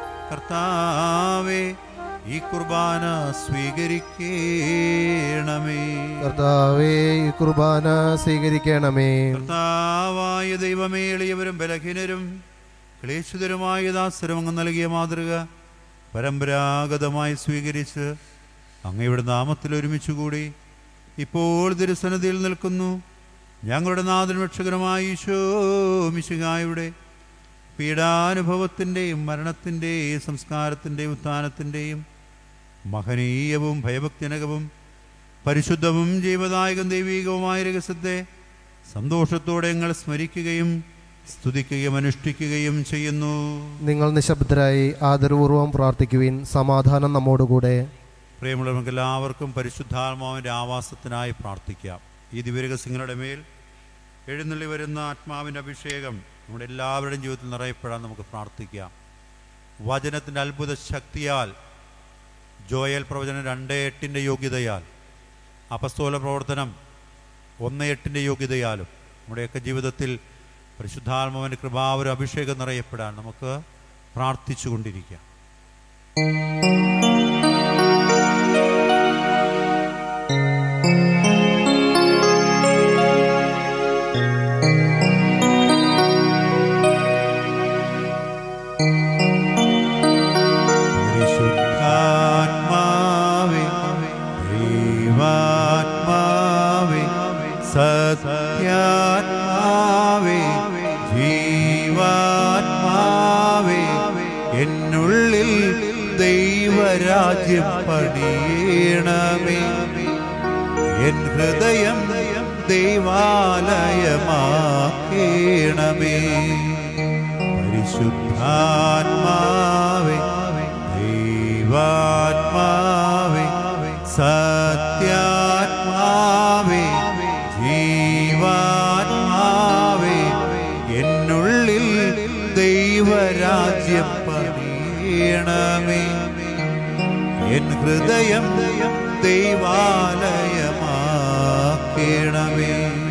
Speaker 3: കർത്താവെ ഈ കുർബാന സ്വീകരിക്കണമേ
Speaker 4: കർത്താവേ ഈ കുർബാന സ്വീകരിക്കണമേ
Speaker 3: കർത്താവായ ദൈവമേ എളിയവരും ബലഹീനരും ക്ലേശിതരുമായ ദാസരും അങ്ങ് നൽകിയ മാതൃക പരമ്പരാഗതമായി സ്വീകരിച്ച് അങ്ങയുടെ നാമത്തിൽ ഒരുമിച്ച് കൂടി ഇപ്പോൾ തിരുസന്നിധിയിൽ നിൽക്കുന്നു ഞങ്ങളുടെ നാഥൻ രക്ഷകരമായ ഈശോ മിശിഹായുടെ പീഡാനുഭവത്തിൻ്റെയും മരണത്തിൻ്റെയും സംസ്കാരത്തിൻ്റെയും ഉത്ഥാനത്തിൻ്റെയും മഹനീയവും ഭയഭക്തിനകവും പരിശുദ്ധവും ജീവദായകം ദൈവീകവുമായ രഹസ്യത്തെ സന്തോഷത്തോടെ ഞങ്ങൾ സ്മരിക്കുകയും സ്തുതിക്കുകയും അനുഷ്ഠിക്കുകയും ചെയ്യുന്നു
Speaker 4: നിങ്ങൾ നിശബ്ദരായി ആദരപൂർവ്വം പ്രാർത്ഥിക്കുവിൻ സമാധാനം നമ്മോടുകൂടെ
Speaker 3: പ്രിയമുള്ളവർക്ക് എല്ലാവർക്കും പരിശുദ്ധാത്മാവിൻ്റെ ആവാസത്തിനായി പ്രാർത്ഥിക്കാം ഈ ദിവ്യരഹസ്യങ്ങളുടെ മേൽ എഴുന്നള്ളി വരുന്ന ആത്മാവിൻ്റെ അഭിഷേകം നമ്മുടെ എല്ലാവരുടെയും ജീവിതത്തിൽ നിറയപ്പെടാൻ നമുക്ക് പ്രാർത്ഥിക്കാം വചനത്തിൻ്റെ അത്ഭുത ശക്തിയാൽ ജോയൽ പ്രവചനം രണ്ട് എട്ടിൻ്റെ യോഗ്യതയാൽ അപസ്തോല പ്രവർത്തനം ഒന്ന് എട്ടിൻ്റെ യോഗ്യതയാലും നമ്മുടെയൊക്കെ ജീവിതത്തിൽ പരിശുദ്ധാത്മാവിൻ്റെ കൃപാവര അഭിഷേകം നിറയപ്പെടാൻ നമുക്ക് പ്രാർത്ഥിച്ചു കൊണ്ടിരിക്കാം പരിശുദ്ധാത്മാവേ ദൈവാത്മാവേ സത്യാത്മാവേ ജീവാത്മാവേ എന്നുള്ളിൽ ദൈവരാജ്യം പണിയണമേ എൻ ഹൃദയം ദൈവാലയമാക്കണമേ പരിശുദ്ധാത്മാവേ ദൈവാത്മാവേ സത്യാത്മാവേ ജീവാത്മാവേ എന്നുള്ളിൽ ദൈവരാജ്യം പണിയണമേ എൻ ഹൃദയം ദൈവാലയമാക്കണമേ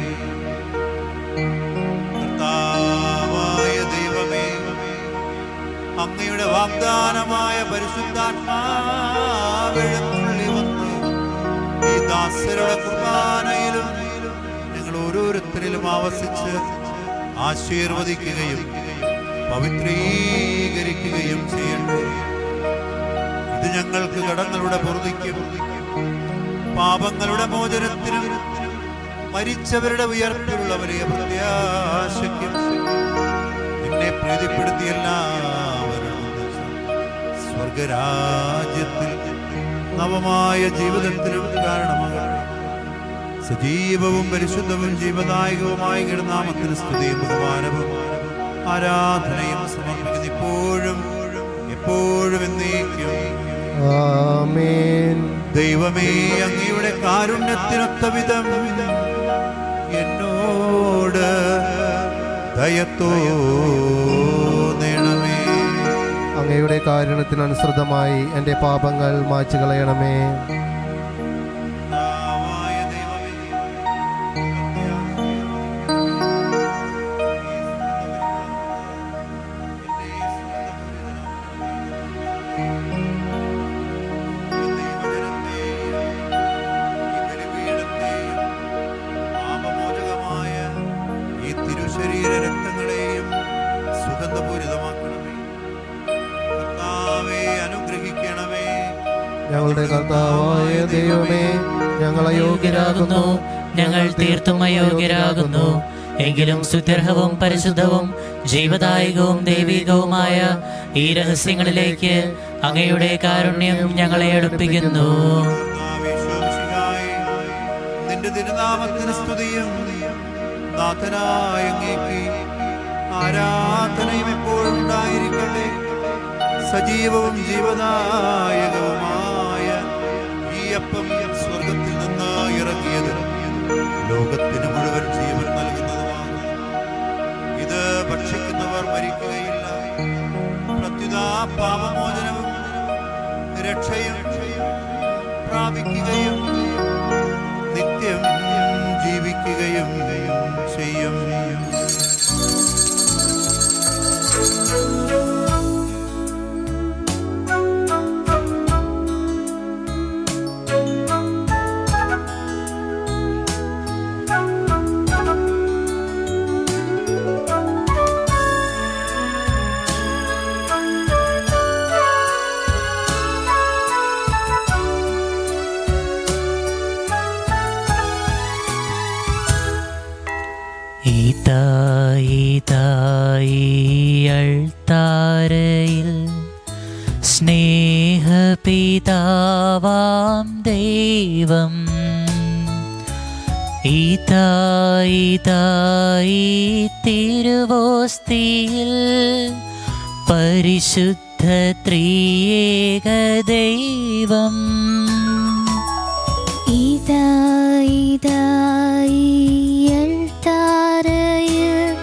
Speaker 3: കർത്താവായ ദൈവമേ അങ്ങയുടെ വാഗ്ദാനമായ പരിശുദ്ധാത്മാവെഴുന്നള്ളി വന്ന് ഈ ദാസരുടെ കുർബാനയിലും ഞങ്ങൾ ഓരോരുത്തരിലും ആവസിച്ച് ആശീർവദിക്കുകയും പവിത്രീകരിക്കുകയും ചെയ്യട്ടെ ഇത് ഞങ്ങൾക്ക് കടങ്ങളുടെ പൊറുതിക്കും പാപങ്ങളുടെ മോചനത്തിനും മരിച്ചവരുടെ ഉയർപ്പിലുള്ള വലിയ പ്രത്യാശയ്ക്കും നിന്നെ പ്രീതിപ്പെടുത്തി എല്ലാവരും സ്വർഗരാജ്യത്തിൽ നവമായ ജീവിതത്തിനും കാരണമാകട്ടെ സജീവവും പരിശുദ്ധവും ജീവദായകവുമായ നാമത്തിന് സ്തുതിയും ബഹുമാനവും ആരാധനയും സമർപ്പിക്കുന്നു ഇപ്പോഴും എപ്പോഴും എന്നേക്കും
Speaker 4: ആമേൻ
Speaker 3: ദൈവമേ അങ്ങയുടെ കാരുണ്യത്തിനൊത്ത വിധം എന്നോട് ദയത്തോന്നണമേ
Speaker 4: അങ്ങയുടെ കാരുണ്യത്തിനനുസൃതമായി എൻ്റെ പാപങ്ങൾ മായ്ച്ചു കളയണമേ
Speaker 3: കർത്താവായ ദൈവമേ, പാപമോചകമായ ഈ തിരുശരീര രക്തങ്ങളെയും സുഗന്ധപൂരിതമാക്കണമേ കർത്താവെ അനുഗ്രഹിക്കണമേ
Speaker 4: ഞങ്ങളുടെ കർത്താവായ ദൈവമേ ഞങ്ങൾ അയോഗ്യരാകുന്നു
Speaker 1: ഞങ്ങൾ തീർത്തും അയോഗ്യരാകുന്നു എങ്കിലും സുത്യർഹവും പരിശുദ്ധവും ജീവദായകവും ദൈവികവുമായ ഈ രഹസ്യങ്ങളിലേക്ക് അങ്ങയുടെ കാരുണ്യം ഞങ്ങളെ അടുപ്പിക്കുന്നു
Speaker 3: കർത്താവേശോമിശിഹായേ, നിന്റെ തിരുനാമത്തിന് സ്തുതിയും നാഥനായ അങ്ങേക്ക് ആരാധനയും എപ്പോഴും ഉണ്ടായിരിക്കട്ടെ സജീവവും ജീവദായകവുമായ ഈ അപ്പം സ്വർഗത്തിൽ നിന്ന് ഇറങ്ങിയത് ലോകത്തിന് മുഴുവൻ ജീവൻ നൽകുന്നതുമാണ് ഇത് ഭക്ഷിക്കുന്നവർ മരിക്കുകയില്ല പ്രത്യുത പാപമോചനവും രക്ഷയും പ്രാപിക്കുകയും നിത്യം ജീവിക്കുകയും ചെയ്യും
Speaker 1: താരയിൽ സ്നേഹപിതാവാം ദൈവം ഇതായി തായി തിരുവോസ്തിയിൽ പരിശുദ്ധ ത്രിയേക ദൈവം
Speaker 2: ഇതായിതായിയൽത്താരയിൽ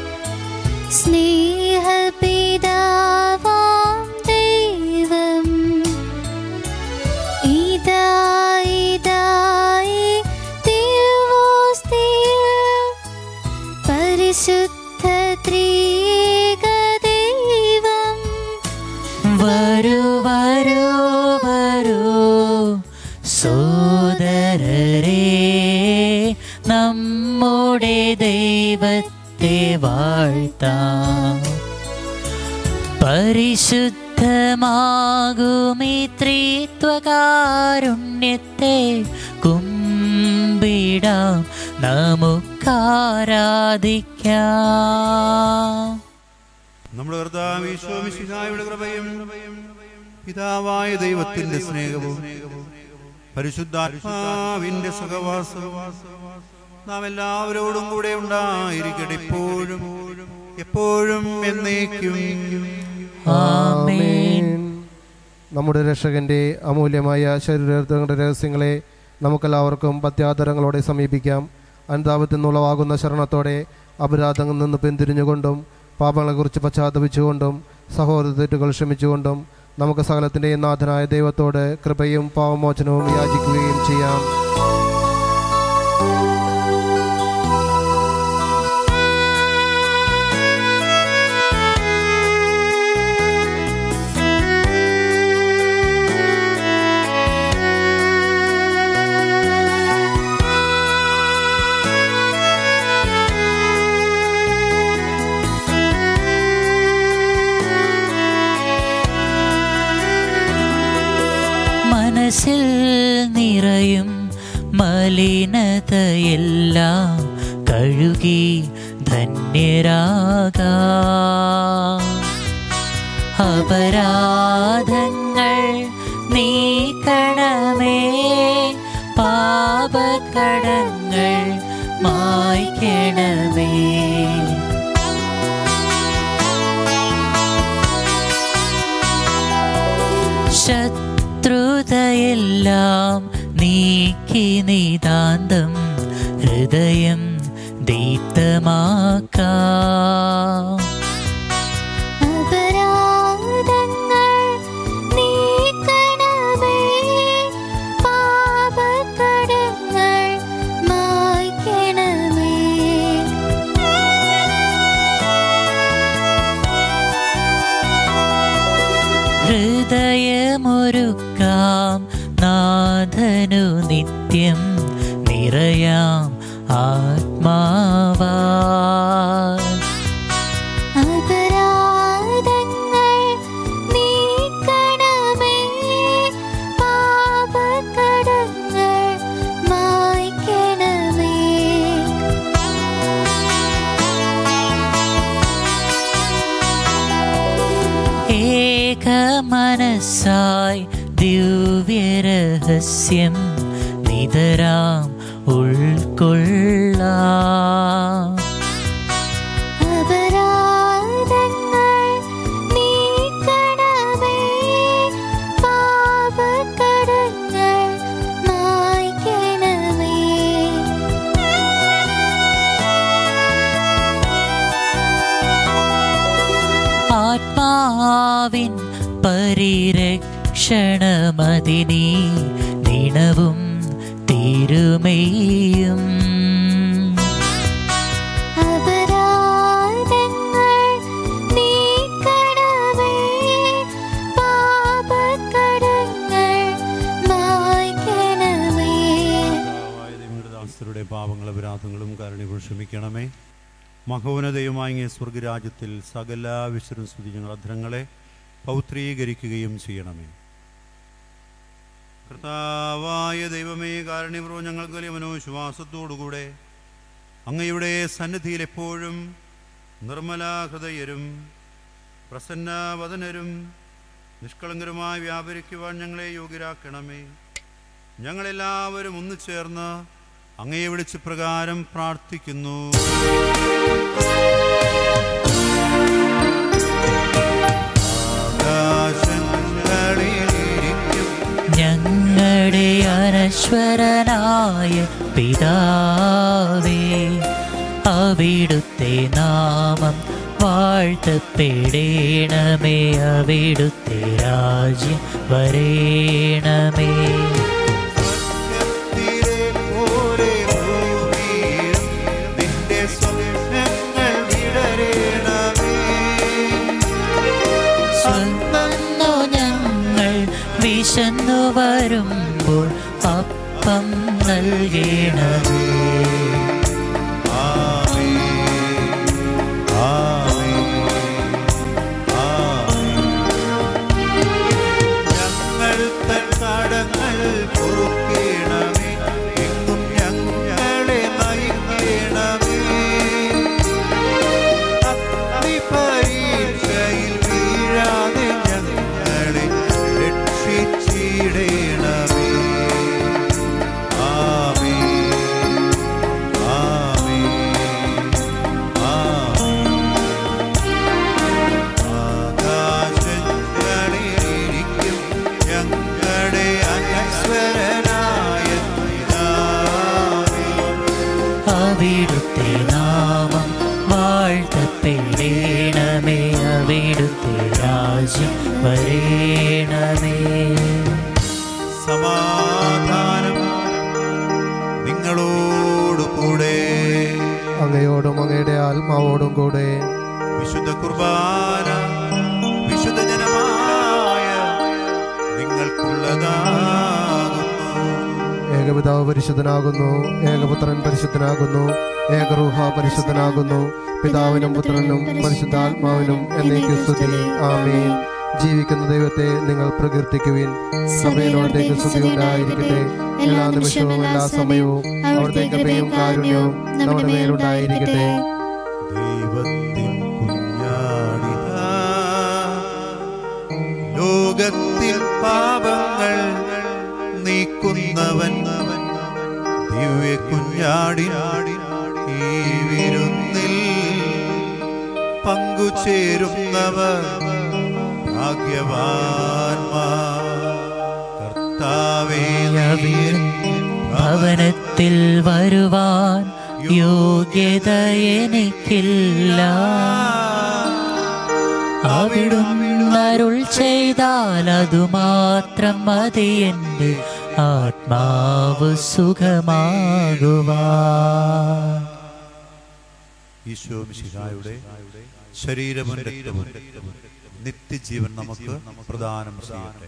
Speaker 2: സ്നേഹപിതാവാം ദൈവം ഇതായിതായി തിരുവോസ്തിയിൽ പരിശുദ്ധ ത്രിയേക ദൈവം
Speaker 1: വരൂ വരൂ വരൂ സോദരരെ നമ്മുടെ ദൈവത്തെ വാഴ്ത്താം പരിശുദ്ധമാകുമീ ത്രിത്വകാരുണ്യത്തെ കുമ്പിടാം നമുക്കാരാധിക്കാം
Speaker 3: നമ്മുടെ കർത്താവ് ഈശോമിശിഹായുടെ കൃപയും പിതാവായ ദൈവത്തിന്റെ സ്നേഹവും പരിശുദ്ധാത്മാവിന്റെ സഹവാസവും നാം എല്ലാവരോടും കൂടെ ഉണ്ടായിരിക്കട്ടെ ഇപ്പോഴും എപ്പോഴും എന്നേക്കും
Speaker 1: ആമേൻ
Speaker 4: നമ്മുടെ രക്ഷകന്റെ അമൂല്യമായ ശരീരങ്ങളുടെ രഹസ്യങ്ങളെ നമുക്കെല്ലാവർക്കും പത്യാദരങ്ങളോടെ സമീപിക്കാം അനുതാപത്തിൽ നിന്നുളവാകുന്ന ശരണത്തോടെ അപരാധങ്ങളിൽ നിന്ന് പിന്തിരിഞ്ഞുകൊണ്ടും പാപങ്ങളെക്കുറിച്ച് പശ്ചാത്തപിച്ചുകൊണ്ടും സഹോദര തെറ്റുകൾ ക്ഷമിച്ചുകൊണ്ടും നമുക്ക് സകലത്തിൻ്റെയും നാഥനായ ദൈവത്തോട് കൃപയും പാവമോചനവും യാചിക്കുകയും ചെയ്യാം
Speaker 1: മനസ്സിൽ നിറയും മലിനതയെല്ലാം കഴുകി ധന്യരാകാ അപരാധങ്ങൾ നീക്കണമേ പാപക്കടങ്ങൾ മായ്ക്കണമേ ശത്രുതയെല്ലാം നീക്കി നിതാന്തം ഹൃദയം ദീപ്തമാക്കാം
Speaker 2: അപരാധങ്ങൾ നീക്കണമേ പാപക്കടങ്ങൾ മായ്ക്കണമേ
Speaker 1: ഹൃദയമൊരുക്കാം നാഥനു നിത്യം നിറയാം ആത്മാവാ
Speaker 2: അപരാധങ്ങൾ നീക്കണമേ പാപക്കടങ്ങൾ മായ്ക്കണമേ
Speaker 1: ഏക മനസ്സായി ദിവ്യരഹസ്യം നിതരാം ഉൾക്കൊള്ളാം
Speaker 2: അപരാധങ്ങൾ നീക്കണമേ പാപക്കടങ്ങൾ മായ്ക്കണമേ
Speaker 1: ആത്മാവിൻ പരിരക്ഷണമതിനീ ദിനവും തിരുമയും
Speaker 2: അപരാധങ്ങൾ നീക്കണമേ പാപക്കടങ്ങൾ മായ്ക്കണമേ
Speaker 3: ദാസരുടെ പാപങ്ങളും അപരാധങ്ങളും കാരണങ്ങൾ ക്ഷമിക്കണമേ മഹോന്നതയുമായ സ്വർഗരാജ്യത്തിൽ സകല വിശ്വരം സ്തുതി ഞങ്ങൾ അധരങ്ങളെ പൗത്രീകരിക്കുകയും ചെയ്യണമേ കർത്താവായ ദൈവമേ കാരുണ്യപൂർവ്വം ഞങ്ങൾക്ക് വലിയ മനോവിശ്വാസത്തോടുകൂടെ അങ്ങയുടെ സന്നിധിയിൽ എപ്പോഴും നിർമ്മല ഹൃദയരും പ്രസന്നവദനരും നിഷ്കളങ്കരുമായി വ്യാപരിക്കുവാൻ ഞങ്ങളെ യോഗ്യരാക്കണമേ ഞങ്ങളെല്ലാവരും ഒന്നു ചേർന്ന് അങ്ങയെ വിളിച്ച് പ്രകാരം പ്രാർത്ഥിക്കുന്നു ആകാശങ്ങളിലിരിക്കും
Speaker 1: ഞങ്ങളുടെ അനശ്വരനായ പിതാവേ അവിടുത്തെ നാമം വാഴ്ത്തപ്പെടേണമേ അവിടുത്തെ രാജ്യം വരേണമേ
Speaker 3: സ്വർഗ്ഗത്തിലെ പോലെ ഭൂമിയിലും നിന്റെ സ്വപ്നങ്ങൾ വിടരേണമേ
Speaker 1: സ്വന്തന്നു ഞങ്ങൾ വിശന്നു വരുമ്പോൾ അപ്പം നൽകണമേ
Speaker 3: ആമേൻ. ആമേൻ. ആമേൻ. ഞങ്ങൾ തൻ കടങ്ങൾ പൊറുക്കേണമേ എങ്ങും ഞങ്ങളെ നയിക്കണമേ അഗ്നിപരീക്ഷയിൽ വീഴാതെ ഞങ്ങളെ
Speaker 1: അവിടുത്തെ രാജ്യം വരേണമേ
Speaker 3: സമാധാനം നിങ്ങളോട് കൂടെ
Speaker 4: അങ്ങയോടും അങ്ങയുടെ ആത്മാവോടും കൂടെ
Speaker 3: വിശുദ്ധ കുർബാന വിശുദ്ധ ജനമായ നിങ്ങൾക്കുള്ളതാകുന്നു
Speaker 4: ഏകപിതാവ് പരിശുദ്ധനാകുന്നു ഏകപുത്രൻ പരിശുദ്ധനാകുന്നു ഏകറൂഹ പരിശുദ്ധനാകുന്നു പിതാവിനും പുത്രനും പരിശുദ്ധാത്മാവിനും എന്നേക്കും സ്തുതി ആമേൻ ജീവിക്കുന്ന ദൈവത്തെ നിങ്ങൾ പ്രകീർത്തിക്കുവിൻ സഭയിലോടത്തേക്ക് സ്തുതി ഉണ്ടായിരിക്കട്ടെ എല്ലാ നിമിഷവും എല്ലാ സമയവും അവിടുത്തെ കൃപയും കാരുണ്യവും നമ്മുടെ മേലുണ്ടായിരിക്കട്ടെ
Speaker 3: ദൈവത്തിൻ കുഞ്ഞാടിതാ ലോകത്തിൽ പാപങ്ങൾ നീക്കുന്നവൻ ദിവ്യ കുഞ്ഞാടി ഈ വിരുന്നിൽ പങ്കുചേരുന്നവർ ഭാഗ്യവാന്മാർ കർത്താവേ നീ
Speaker 1: ഭവനത്തിൽ വരുവാൻ യോഗ്യത എനിക്കില്ല അവിടുന്ന് അരുൾ ചെയ്താൽ അതുമാത്രം മതി എൻ്റെ ആത്മാവ് സുഖമാകുവാൻ
Speaker 3: ഈശോ മിശിഹായുടെ ശരീരവും രക്തവും നിത്യജീവൻ നമുക്ക് പ്രദാനം ചെയ്യട്ടെ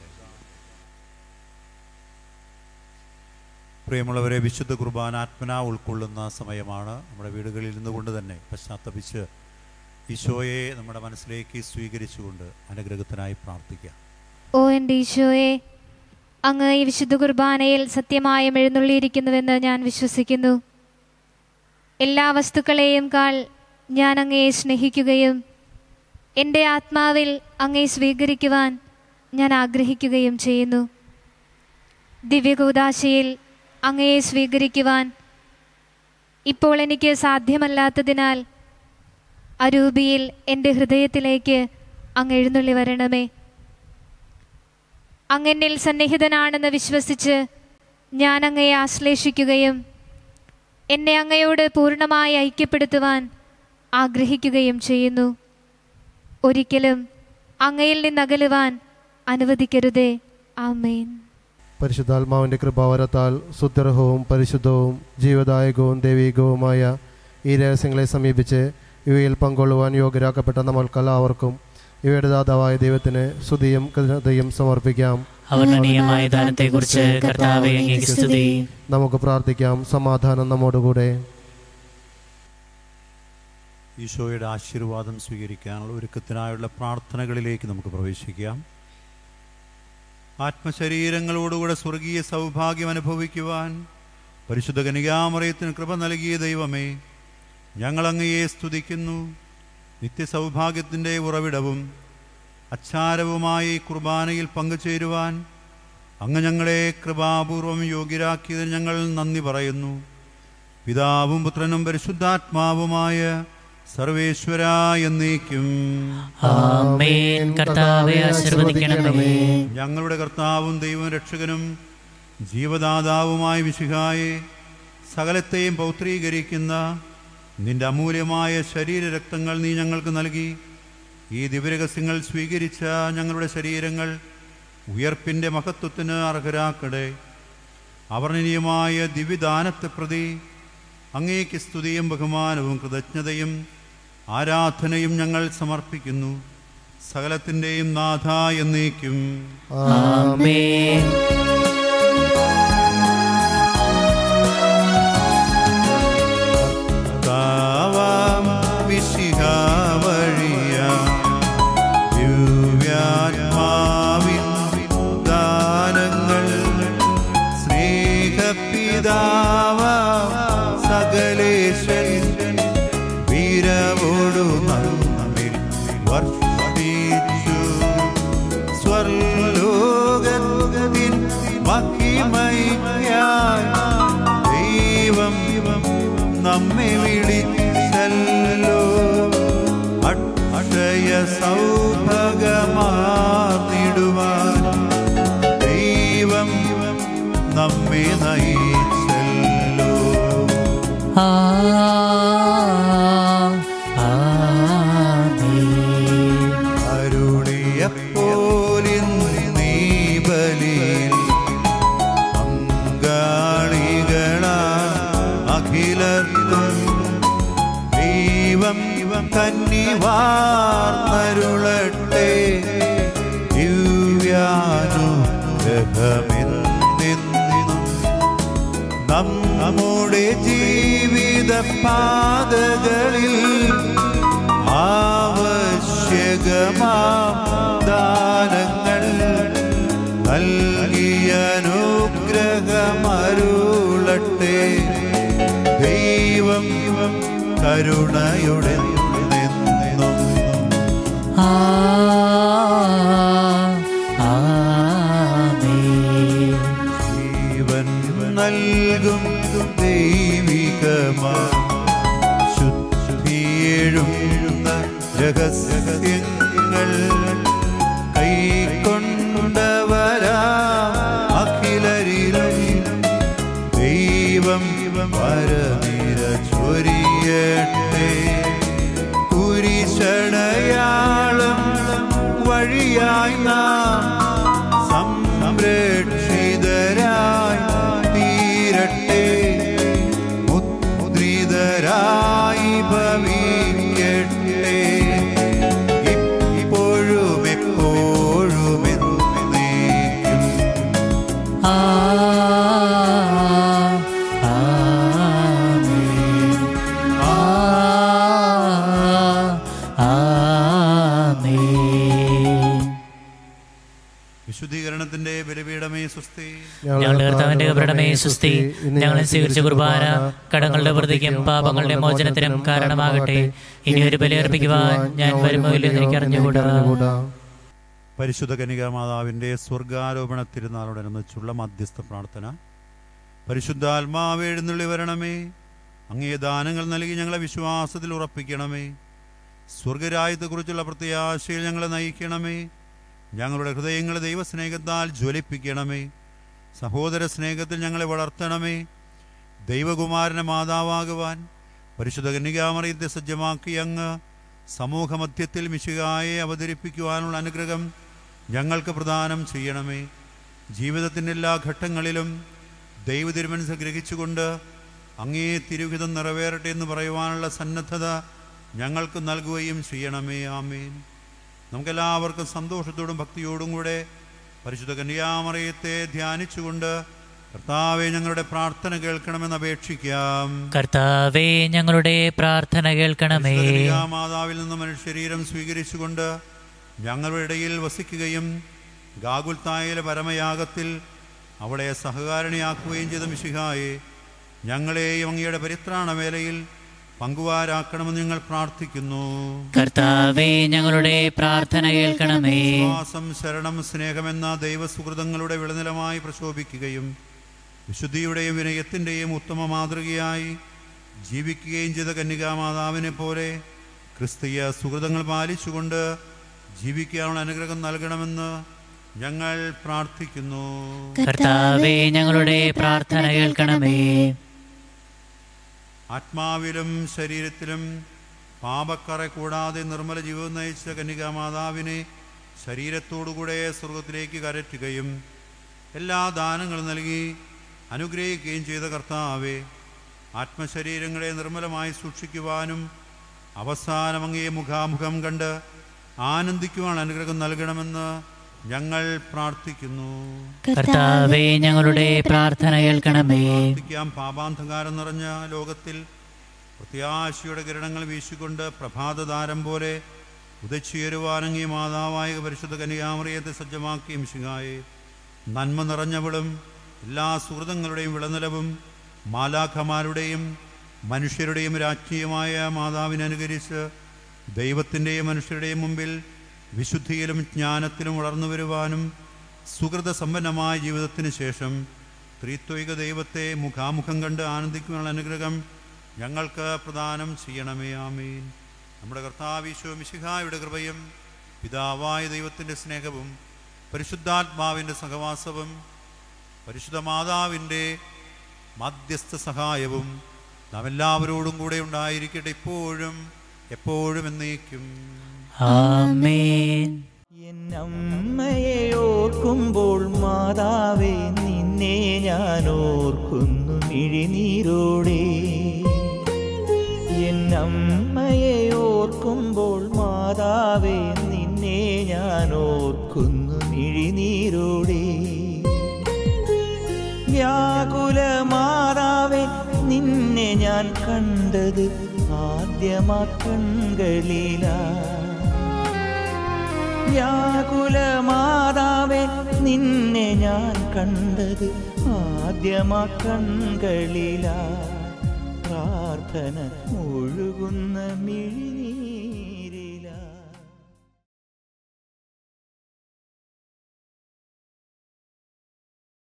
Speaker 3: പ്രിയമുള്ളവരെ വിശുദ്ധ കുർബാന ആത്മന ഉൾക്കൊള്ളുന്ന സമയമാണ് നമ്മുടെ വീടുകളിൽ നിന്നുകൊണ്ട് തന്നെ പശ്ചാത്തപിച്ച് ഈശോയെ നമ്മുടെ മനസ്സിലേക്ക് സ്വീകരിച്ചുകൊണ്ട് അനുഗ്രഹത്തിനായി പ്രാർത്ഥിക്കാം
Speaker 2: ഓ എൻ്റെ ഈശോയെ അങ്ങ് ഈ വിശുദ്ധ കുർബാനയിൽ സത്യമായും എഴുന്നള്ളിയിരിക്കുന്നുവെന്ന് ഞാൻ വിശ്വസിക്കുന്നു എല്ലാ വസ്തുക്കളെയും കാൾ ഞാൻ അങ്ങയെ സ്നേഹിക്കുകയും എൻ്റെ ആത്മാവിൽ അങ്ങയെ സ്വീകരിക്കുവാൻ ഞാൻ ആഗ്രഹിക്കുകയും ചെയ്യുന്നു ദിവ്യകൂദാശയിൽ അങ്ങയെ സ്വീകരിക്കുവാൻ ഇപ്പോൾ എനിക്ക് സാധ്യമല്ലാത്തതിനാൽ അരൂപിയിൽ എൻ്റെ ഹൃദയത്തിലേക്ക് അങ്ങ് എഴുന്നള്ളി വരണമേ അങ്ങെന്നിൽ സന്നിഹിതനാണെന്ന് വിശ്വസിച്ച് ഞാൻ അങ്ങയെ ആശ്ലേഷിക്കുകയും എന്നെ അങ്ങയോട് പൂർണ്ണമായി ഐക്യപ്പെടുത്തുവാൻ ആഗ്രഹിക്കുകയും ചെയ്യുന്നു ഒരിക്കലും അങ്ങയിൽ നിന്നകലുവാൻ അനുവദിക്കരുതേ ആമേൻ
Speaker 4: പരിശുദ്ധാത്മാവിന്റെ കൃപാവരത്താൽ സുദൃഢവും പരിശുദ്ധവും ജീവദായകവും ദൈവികവുമായ ഈ രഹസ്യങ്ങളെ സമീപിച്ച് ഇവയിൽ പങ്കൊള്ളുവാൻ യോഗ്യരാക്കപ്പെട്ട നമ്മൾക്കെല്ലാവർക്കും ഇവയുടെ ദാതാവായ ദൈവത്തിന് സ്തുതിയും കൃതജ്ഞതയും സമർപ്പിക്കാം
Speaker 1: അവർണ്ണനീയമായ ദാനത്തെക്കുറിച്ച് കർത്താവെ അങ്ങേക്ക് സ്തുതി
Speaker 4: നമുക്ക് പ്രാർത്ഥിക്കാം സമാധാനം നമ്മോടുകൂടെ
Speaker 3: ഈശോയുടെ ആശീർവാദം സ്വീകരിക്കാനുള്ള ഒരുക്കത്തിനായുള്ള പ്രാർത്ഥനകളിലേക്ക് നമുക്ക് പ്രവേശിക്കാം ആത്മശരീരങ്ങളോടുകൂടെ സ്വർഗീയ സൗഭാഗ്യം അനുഭവിക്കുവാൻ പരിശുദ്ധ കനികാമറയത്തിന് കൃപ നൽകിയ ദൈവമേ ഞങ്ങൾ അങ്ങയെ സ്തുതിക്കുന്നു നിത്യസൗഭാഗ്യത്തിൻ്റെ ഉറവിടവും അച്ചാരവുമായി ഈ കുർബാനയിൽ പങ്കുചേരുവാൻ അങ്ങ് ഞങ്ങളെ കൃപാപൂർവം യോഗ്യരാക്കിയതിന് ഞങ്ങൾ നന്ദി പറയുന്നു പിതാവും പുത്രനും പരിശുദ്ധാത്മാവുമായ സർവേശ്വര എന്നേക്കും
Speaker 1: ആമേൻ കർത്താവെ ആശീർവദിക്കണമേ
Speaker 3: ഞങ്ങളുടെ കർത്താവും ദൈവം രക്ഷകനും ജീവദാതാവുമായ വിശുഹായെ സകലത്തെയും പൗത്രീകരിക്കുന്ന നിന്റെ അമൂല്യമായ ശരീരരക്തങ്ങൾ നീ ഞങ്ങൾക്ക് നൽകി ഈ ദിവ്യരഹസ്യങ്ങൾ സ്വീകരിച്ച ഞങ്ങളുടെ ശരീരങ്ങൾ ഉയർപ്പിൻ്റെ മഹത്വത്തിന് അർഹരാക്കടെ അവർണനീയമായ ദിവ്യദാനത്തെ പ്രതി അങ്ങേക്ക് സ്തുതിയും ബഹുമാനവും കൃതജ്ഞതയും ആരാധനയും ഞങ്ങൾ സമർപ്പിക്കുന്നു സകലത്തിൻ്റെയും നാഥ എന്നേക്കും
Speaker 1: ആമേൻ
Speaker 3: കർത്താവാം മിശിഹാവഴിയ ദിവ്യാത്മാവിൻ ദാനങ്ങൾ സ്നേഹപിതാവ സകലേശൻ വീരവോടു നമ്മിൽ വർഷിച്ചു സ്വർലോകത്തിൻ മഹിമയ്ക്കായി ദൈവം നമ്മെ വിളിച്ചല്ലോ അക്ഷയ സൗഭഗമാർന്നിടുവാൻ ദൈവം നമ്മെ നയിച്ചല്ലോ
Speaker 1: ആ ആമേൻ
Speaker 3: ജീവിത പാതകളിൽ ആവശ്യകമാം ദാനങ്ങൾ നൽകിയ അനുഗ്രഹമരുളട്ടെ ദൈവം കരുണയുടെ നിന്നും
Speaker 1: ആ ആമേൻ
Speaker 3: ജീവൻ നൽകും ദൈവികമാ ശുദ്ധിയെഴുന്ന രഹസ്യങ്ങൾ കൈക്കൊണ്ടവരാ അഖിലരിലും ദൈവം വരനിര ചൊരിയട്ടെ കുരിശടയാളം വഴിയായി നാം സംരക്ഷിതരായി തീരട്ടെ മുദ്രിതരായി ഭവിക്കട്ടെ ഇപ്പോഴും എപ്പോഴും എന്നേക്കും
Speaker 1: ആ ആമേൻ ആ ആമേൻ
Speaker 3: വിശുദ്ധീകരണത്തിന്റെ ബലിപീഠമേ സുസ്ഥി
Speaker 1: ഞങ്ങളുടെ കർത്താവിന്റെ കബരണമേ സുസ്തി ഞങ്ങളെ സ്വീകരിച്ച കുർബാന കടങ്ങളുടെ വൃത്തിക്കും പാപങ്ങളുടെ മോചനത്തിനും കാരണമാകട്ടെ ഇനി ഒരു ബലിയർപ്പിക്കുവാൻ ഞാൻ വരുമോ ഇല്ലെന്ന് എനിക്ക് അറിഞ്ഞുകൂടാ
Speaker 3: പരിശുദ്ധ കനിക മാതാവിന്റെ സ്വർഗാരോപണ തിരുനാളോടനുബന്ധിച്ചുള്ള മധ്യസ്ഥ പ്രാർത്ഥന പരിശുദ്ധാത്മാവ് എഴുന്നള്ളി വരണമേ അങ്ങേ ദാനങ്ങൾ നൽകി ഞങ്ങളെ വിശ്വാസത്തിൽ ഉറപ്പിക്കണമേ സ്വർഗരാജ്യത്തെക്കുറിച്ചുള്ള പ്രത്യാശയിൽ ഞങ്ങളെ നയിക്കണമേ ഞങ്ങളുടെ ഹൃദയങ്ങളെ ദൈവസ്നേഹത്താൽ ജ്വലിപ്പിക്കണമേ സഹോദര സ്നേഹത്തിൽ ഞങ്ങളെ വളർത്തണമേ ദൈവകുമാരനെ മാതാവാകുവാൻ പരിശുദ്ധ കന്യകാമറിയത്തെ സജ്ജമാക്കി അങ്ങ് സമൂഹമധ്യത്തിൽ മിശികായെ അവതരിപ്പിക്കുവാനുള്ള അനുഗ്രഹം ഞങ്ങൾക്ക് പ്രദാനം ചെയ്യണമേ ജീവിതത്തിൻ്റെ എല്ലാ ഘട്ടങ്ങളിലും ദൈവ തിരുമനസ് ഗ്രഹിച്ചുകൊണ്ട് അങ്ങേ തിരുഹിതം നിറവേറട്ടെ എന്ന് പറയുവാനുള്ള സന്നദ്ധത ഞങ്ങൾക്ക് നൽകുകയും ചെയ്യണമേ ആമേൻ നമുക്കെല്ലാവർക്കും സന്തോഷത്തോടും ഭക്തിയോടും കൂടെ പരിശുദ്ധ കന്യാമറയത്തെ ധ്യാനിച്ചുകൊണ്ട് കർത്താവെ ഞങ്ങളുടെ പ്രാർത്ഥന കേൾക്കണമെന്ന് അപേക്ഷിക്കാം
Speaker 1: കർത്താവേ ഞങ്ങളുടെ പ്രാർത്ഥന കേൾക്കണമേ
Speaker 3: പരിശുദ്ധ മാതാവിൽ നിന്ന് മനുഷ്യരീരം സ്വീകരിച്ചുകൊണ്ട് ഞങ്ങളുടെ ഇടയിൽ വസിക്കുകയും ഗാഗുൽത്തായിലെ പരമയാഗത്തിൽ അവളെ സഹകാരണിയാക്കുകയും ചെയ്ത മിശിഹായെ ഞങ്ങളെയും അങ്ങയുടെ പരിത്രാണ വേലയിൽ പങ്കുവാരാക്കണമെന്ന് ഞങ്ങൾ പ്രാർത്ഥിക്കുന്നു
Speaker 1: കർത്താവേ ഞങ്ങളുടെ പ്രാർത്ഥന കേൾക്കണമേ
Speaker 3: വിശ്വാസം ശരണം സ്നേഹമെന്ന ദൈവസുഹൃതങ്ങളുടെ വിളനിലമായി പ്രശോഭിക്കുകയും വിശുദ്ധിയുടെയും വിനയത്തിൻ്റെയും ഉത്തമ മാതൃകയായി ജീവിക്കുകയും ചെയ്ത കന്യകാമാതാവിനെ പോലെ ക്രിസ്തീയ സുഹൃതങ്ങൾ പാലിച്ചുകൊണ്ട് ജീവിക്കാനുള്ള അനുഗ്രഹം നൽകണമെന്ന് ഞങ്ങൾ പ്രാർത്ഥിക്കുന്നു
Speaker 1: കർത്താവേ ഞങ്ങളുടെ പ്രാർത്ഥന കേൾക്കണമേ
Speaker 3: ആത്മാവിലും ശരീരത്തിലും പാപക്കറ കൂടാതെ നിർമ്മല ജീവിതം നയിച്ച കന്യകാമാതാവിനെ ശരീരത്തോടുകൂടെ സ്വർഗത്തിലേക്ക് കരറ്റുകയും എല്ലാ ദാനങ്ങളും നൽകി അനുഗ്രഹിക്കുകയും ചെയ്ത കർത്താവെ ആത്മശരീരങ്ങളെ നിർമ്മലമായി സൂക്ഷിക്കുവാനും അവസാനം അങ്ങേ മുഖാമുഖം കണ്ട് ആനന്ദിക്കുവാൻ അനുഗ്രഹം നൽകണമെന്ന് ഞങ്ങൾ പ്രാർത്ഥിക്കുന്നു
Speaker 1: കർത്താവേ ഞങ്ങളുടെ പ്രാർത്ഥന കേൾക്കണമേ
Speaker 3: പ്രാർത്ഥിക്കാം പാപാന്ധകാരം നിറഞ്ഞ ലോകത്തിൽ പ്രത്യാശയുടെ കിരണങ്ങൾ വീശിക്കൊണ്ട് പ്രഭാതതാരം പോലെ ഉദച്ചുയരുവാനങ്ങി മാതാവായ പരിശുദ്ധ കന്യാമറിയത്തെ സജ്ജമാക്കിയും ശിങ്ങായെ നന്മ നിറഞ്ഞവളും എല്ലാ സുഹൃതങ്ങളുടെയും വിളനിലവും മാലാഖമാരുടെയും മനുഷ്യരുടെയും രാജ്ഞീയമായ മാതാവിനെ അനുകരിച്ച് ദൈവത്തിൻ്റെയും മനുഷ്യരുടെയും മുമ്പിൽ വിശുദ്ധിയിലും ജ്ഞാനത്തിലും വളർന്നു വരുവാനും സുഹൃത സമ്പന്നമായ ജീവിതത്തിന് ശേഷം ത്രിത്വിക ദൈവത്തെ മുഖാമുഖം കണ്ട് ആനന്ദിക്കുവാനുള്ള അനുഗ്രഹം ഞങ്ങൾക്ക് പ്രദാനം ചെയ്യണമേ ആമേൻ നമ്മുടെ കർത്താവീശോ മിശിഹായുടെ കൃപയും പിതാവായ ദൈവത്തിൻ്റെ സ്നേഹവും പരിശുദ്ധാത്മാവിൻ്റെ സഹവാസവും പരിശുദ്ധ മാതാവിൻ്റെ മധ്യസ്ഥ സഹായവും നാം എല്ലാവരോടും കൂടെ ഉണ്ടായിരിക്കട്ടെ ഇപ്പോഴും എപ്പോഴും എന്നേക്കും
Speaker 1: ആമേൻ
Speaker 6: എന്നമ്മയെ ഓർക്കുമ്പോൾ മാതാവേ നിന്നെ ഞാൻ ഓർക്കുന്നു മിഴിനീരോടെ എന്നമ്മയെ ഓർക്കുമ്പോൾ മാതാവേ നിന്നെ ഞാൻ ഓർക്കുന്നു മിഴിനീരോടെ വ്യാകുല മാതാവേ നിൻ ഞാൻ കണ്ടത് ആദ്യമാ കൺകളിലാ വ്യാകുല മാതാവേ നിന്നെ ഞാൻ കണ്ടത് ആദ്യമാ കൺകളിലാ പ്രാർത്ഥന ഒഴുകുന്ന മിഴിനീ